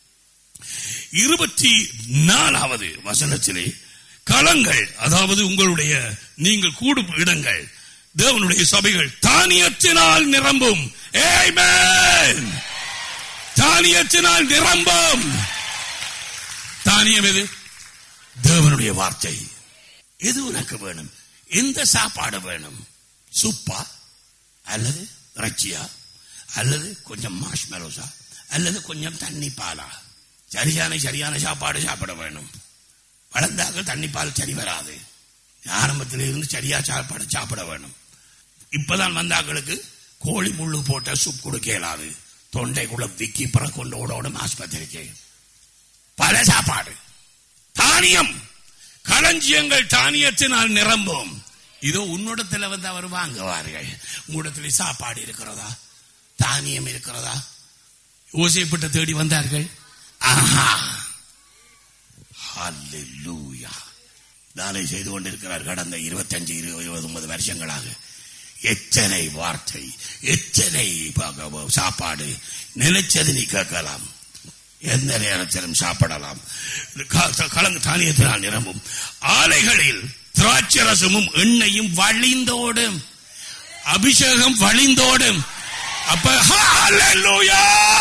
இருபத்தி நாலாவது வசனத்திலே களங்கள் அதாவது உங்களுடைய நீங்கள் கூடும் இடங்கள் தேவனுடைய சபைகள் தானியத்தினால் நிரம்பும் Amen. தானியத்தினால் நிரம்பும் தானியம் எது தேவனுடைய வார்த்தை எது உனக்கு வேணும் எந்த சாப்பாடு வேணும் சுப்பா அல்லது இறைச்சியா அல்லது கொஞ்சம் மாஷ்மெலோஸா அல்லது கொஞ்சம் தண்ணி பாலா சரியான சரியான சாப்பாடு சாப்பிட வேணும் வளர்ந்தாக்கள் தண்ணி பால் சரி வராது ஆரம்பத்தில் இருந்து சரியா சாப்பாடு சாப்பிட வேணும் இப்பதான் வந்தாக்களுக்கு கோழி முள்ளு போட்ட சூப் கொடுக்க இயலாது தொண்டைக்குள்ள விக்கி பிற கொண்டு ஓடோடும் ஆஸ்பத்திரிக்கு பல சாப்பாடு தானியம் களஞ்சியங்கள் தானியத்தினால் நிரம்பும் இதோ உன்னிடத்துல வந்து அவர் வாங்குவார்கள் உன்னிடத்துல சாப்பாடு இருக்கிறதா தானியம் இருக்கிறதா யோசிப்பட்ட தேடி வந்தார்கள் ஆஹா ஹalleluya தானை செய்து கொண்டிருக்கிறார் கடந்த இருபத்தஞ்சு இருபது ஒன்பது வருஷங்களாக எத்தனை வார்த்தை எத்தனை ப- சாப்பாடு நினைச்சது நீ கேட்கலாம் எந்த நேரத்திலும் சாப்பிடலாம் க- கலந்து தானியத்தினால் நிரம்பும் ஆலைகளில் திராட்சை ரசமும் எண்ணெயும் வழிந்தோடும் அபிஷேகம் வழிந்தோடும் அப்ப ஹalleluya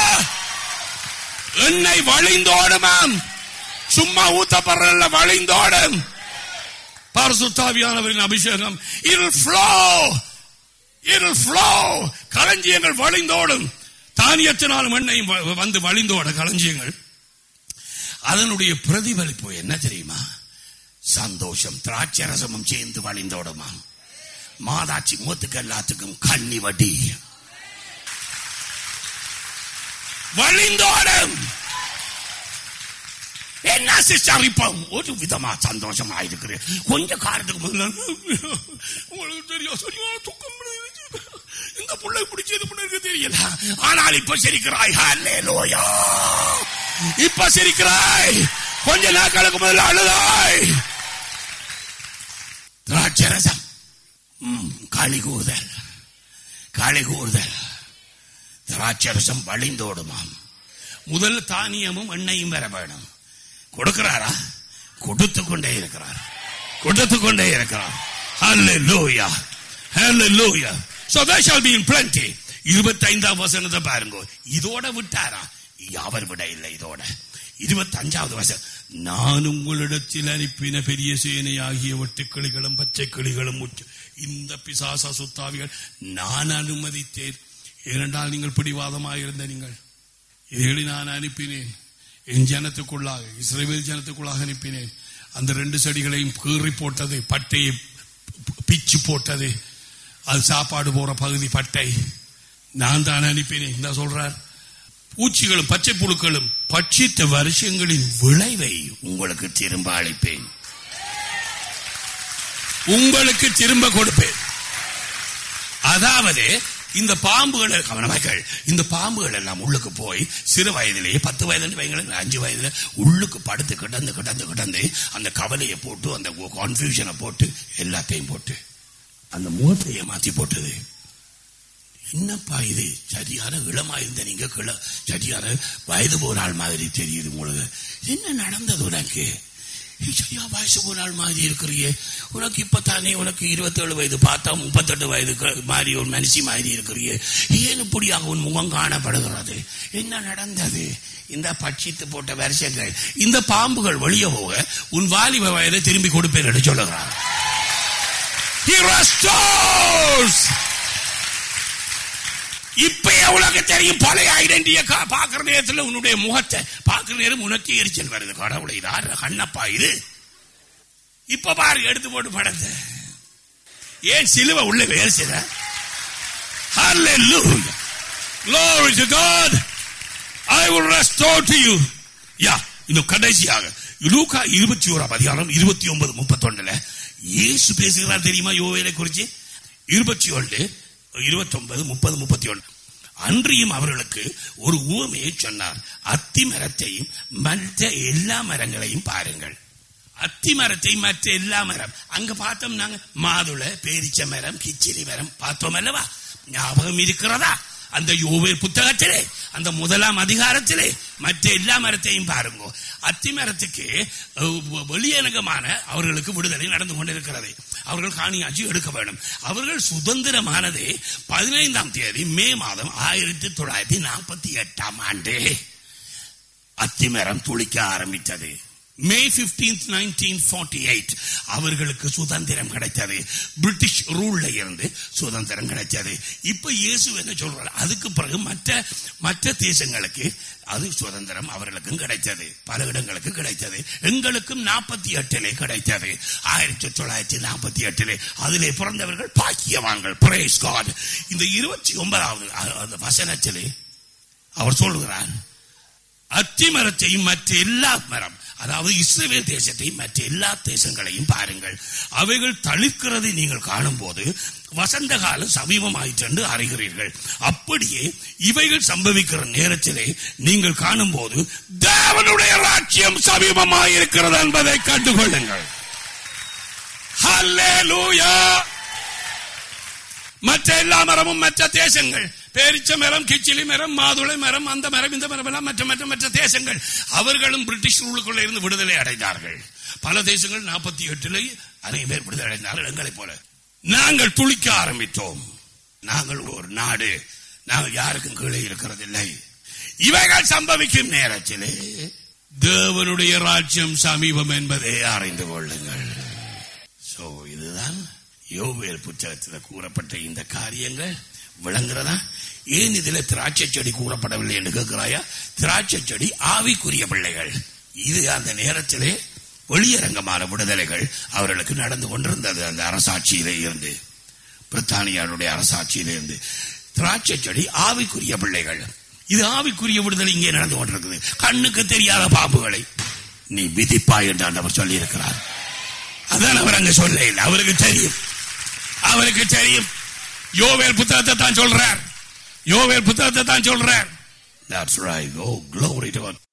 எண்ணெய் வழிந்தோடுமாம் சும்மா ஊத்தப்படுறல வழிந்தோடும் பரிசுத்தாவியானவரின் அபிஷேகம் இல் ஃப்ளோ இல் ஃப்ளோ களஞ்சியங்கள் வழிந்தோடும் தானியத்தினாலும் எண்ணெயும் வ- வந்து வழிந்தோட களஞ்சியங்கள் அதனுடைய பிரதிபலிப்பு என்ன தெரியுமா சந்தோஷம் திராட்சை ரசமும் சேர்ந்து வழிந்தோடுமா மாதாட்சி மூத்துக்கு எல்லாத்துக்கும் கண்ணி வட்டி வழிந்தோடும் என்ன சிஸ்டர் இப்ப ஒரு விதமா சந்தோஷமா இருக்கிறேன் கொஞ்ச காலத்துக்கு முதல்ல உங்களுக்கு தெரியும் சரியான துக்கம் இருந்துச்சு. இந்த புள்ளை பிடிச்சது பண்ண தெரியல ஆனால் இப்ப சிரிக்கிறாய் ஹalleluya இப்ப சிரிக்கிறாய் கொஞ்ச நாட்களுக்கு முதல்ல அழுதாய் திராட்சரசம் ம், களி கூறுதல் களி கூறுதல் திராட்சரசம் வழிந்தோடுமாம் முதல் தானியமும் எண்ணெயும் பெற வேணும் கொடுக்கிறாரா கொடுத்து கொண்டே இருக்கிறார் கொடுத்து கொண்டே இருக்கிறார் Hallelujah. Hallelujah. So there shall be in plenty. இருபத்தைந்தாம் வசனத்தை பாருங்க இதோட விட்டாரா அவர் விட இல்லை இதோட இருபத்தஞ்சாவது வசனம் நான் உங்களிடத்தில் அனுப்பின பெரிய சேனை ஆகிய வெட்டுக்கிளிகளும் பச்சை கிளிகளும் உற்று- இந்த பிசாச சுத்தாவிகள் நான் அனுமதித்தேன் ஏனென்றால் நீங்கள் பிடிவாதமாக இருந்த நீங்கள் இதைகளை நான் அனுப்பினேன் என் ஜனத்துக்குள்ளாக இஸ்ரேல் ஜனத்துக்குள்ளாக அனுப்பினேன் அந்த ரெண்டு செடிகளையும் கீறி போட்டது பட்டையை பிச்சு போட்டது அது சாப்பாடு போற பகுதி பட்டை நான் தான் அனுப்பினேன் என்ன சொல்றார் பூச்சிகளும் பச்சை புழுக்களும் பட்சித்த வருஷங்களின் விளைவை உங்களுக்கு திரும்ப அளிப்பேன் உங்களுக்கு திரும்ப கொடுப்பேன் அதாவது இந்த பாம்புகள் கவனமாக்கள் இந்த பாம்புகள் எல்லாம் உள்ளுக்கு போய் சிறு வயதிலேயே பத்து வயதுல வைங்களேன் அஞ்சு வயதுல உள்ளுக்கு படுத்து கிடந்து கிடந்து கிடந்து அந்த கவலையை போட்டு அந்த கன்ஃபியூஷனை போட்டு எல்லாத்தையும் போட்டு அந்த முகத்தையே மாத்தி போட்டது என்னப்பா இது சரியான இளமா இருந்த நீங்க கிள சரியான வயது போன ஆள் மாதிரி தெரியுது உங்களுக்கு என்ன நடந்தது உனக்கு நீ சரியா வயசு போன ஆள் மாதிரி இருக்கிறியே உனக்கு இப்பத்தானே உனக்கு இருபத்தேழு வயது பார்த்தா முப்பத்தெட்டு வயது க- மாதிரி ஒரு மனுஷி மாதிரி இருக்கிறியே ஏன் இப்படியாக உன் முகம் காணப்படுகிறது என்ன நடந்தது இந்த பட்சித்து போட்ட வருஷங்கள் இந்த பாம்புகள் வெளியே போக உன் வாலிப வயதை திரும்பி கொடுப்பேன் என்று சொல்லுகிறார் He restores இப்ப உனக்கு தெரியும் பழைய ஐடென்டிட்டிய பாக்குற நேரத்துல உன்னுடைய முகத்தை பாக்குற நேரம் உனக்கு எரிச்சல் வருது கடவுளை இது ஆறு கண்ணப்பா இது இப்ப பாரு எடுத்து போட்டு படத்தை ஏன் சிலுவை உள்ள வேறு செய்த Hallelujah. Glory to God. I will restore to you. யா இன்னும் கடைசியாக லூக்கா இருபத்தி ஓராம் அதிகாரம் இருபத்தி ஒன்பது முப்பத்தொன்னுல இயேசு பேசுகிறார் தெரியுமா யோவேலை குறிச்சு இருபத்தி ஒன்று இருபத்தி ஒன்பது முப்பது முப்பத்தி ஒன்று அன்றியும் அவர்களுக்கு ஒரு உவமையை சொன்னார் அத்தி மரத்தையும் மற்ற எல்லா மரங்களையும் பாருங்கள் அத்தி மரத்தை மற்ற எல்லா மரம் அங்க பார்த்தோம் நாங்க மாதுளை பேரிச்ச மரம் கிச்சிலி மரம் பார்த்தோம் அல்லவா ஞாபகம் இருக்கிறதா அந்த யோவேல் புத்தகத்திலே அந்த முதலாம் அதிகாரத்திலே மற்ற எல்லா மரத்தையும் பாருங்க அத்தி மரத்துக்கு அஹ், வெளியரங்கமான அவர்களுக்கு விடுதலை நடந்து கொண்டிருக்கிறது அவர்கள் காணியாட்சி எடுக்க வேண்டும் அவர்கள் சுதந்திரமானதே பதினைந்தாம் தேதி மே மாதம் ஆயிரத்தி தொள்ளாயிரத்தி நாற்பத்தி எட்டாம் ஆண்டு அத்திமரம் துளிக்க ஆரம்பித்தது மே 15th 1948 அவர்களுக்கு சுதந்திரம் கிடைத்தது பிரிட்டிஷ் ரூல்ல இருந்து சுதந்திரம் கிடைத்தது இப்ப இயேசு என்ன சொல்றாரு அதுக்கு பிறகு மற்ற மற்ற தேசங்களுக்கு அது சுதந்திரம் அவர்களுக்கும் கிடைத்தது பல இடங்களுக்கு கிடைத்தது எங்களுக்கும் நாற்பத்தி எட்டிலே கிடைத்தது ஆயிரத்தி தொள்ளாயிரத்தி நாற்பத்தி எட்டிலே அதிலே பிறந்தவர்கள் பாக்கியவான்கள் பிரேஸ் காட் இந்த இருபத்தி ஒன்பதாவது அ- அந்த வசனத்திலே அவர் சொல்லுகிறார் அத்தி மரத்தையும் மற்ற எல்லா மரம் அதாவது இஸ்ரேல் தேசத்தையும் மற்ற எல்லா தேசங்களையும் பாருங்கள் அவைகள் தளிர்க்கிறதை நீங்கள் காணும்போது வசந்த காலம் சமீபமாயிற்று என்று அறிகிறீர்கள் அப்படியே இவைகள் சம்பவிக்கிற நேரத்திலே நீங்கள் காணும்போது தேவனுடைய ராஜ்யம் சமீபமாயிருக்கிறது என்பதை கண்டுகொள்ளுங்கள் Hallelujah. மற்ற எல்லா மரமும் மற்ற தேசங்கள் பேரிச்ச மரம் கிச்சிலி மரம் மாதுளை மரம் அந்த மரம் இந்த மரம் எல்லாம் மற்ற மற்ற மற்ற தேசங்கள் அவர்களும் பிரிட்டிஷ் ரூலுக்குள்ள இருந்து விடுதலை அடைந்தார்கள் பல தேசங்கள் நாற்பத்தி எட்டுல அநேக பேர் விடுதலை அடைந்தார்கள் எங்களைப் போல நாங்கள் துளிக்க ஆரம்பித்தோம் நாங்கள் ஒரு நாடு நாங்கள் யாருக்கும் கீழே இருக்கிறதில்லை இவைகள் சம்பவிக்கும் நேரத்திலே தேவனுடைய ராஜ்யம் சமீபம் என்பதை அறிந்து கொள்ளுங்கள் சோ இதுதான் யோவேல் புத்தகத்தில் கூறப்பட்ட இந்த காரியங்கள் விளங்குறதா ஏன் இதுல திராட்சை செடி கூறப்படவில்லை என்று கேட்கிறாயா திராட்சை செடி ஆவிக்குரிய பிள்ளைகள் இது அந்த நேரத்திலே வெளியரங்கமான விடுதலைகள் அவர்களுக்கு நடந்து கொண்டிருந்தது அந்த அரசாட்சியிலே இருந்து பிரித்தானியாருடைய அரசாட்சியிலே இருந்து திராட்சை செடி ஆவிக்குரிய பிள்ளைகள் இது ஆவிக்குரிய விடுதலை இங்கே நடந்து கொண்டிருக்குது கண்ணுக்கு தெரியாத பாம்புகளை நீ விதிப்பாய் என்று ஆண்டவர் சொல்லி இருக்கிறார் அதான் அவர் அங்க சொல்ல இல்லை அவருக்கு தெரியும் அவருக்கு தெரியும் யோவேல் புத்தகத்தை தான் சொல்றார் யோவேல் புத்தகத்தை தான் சொல்றார் That's right. Oh, glory to God.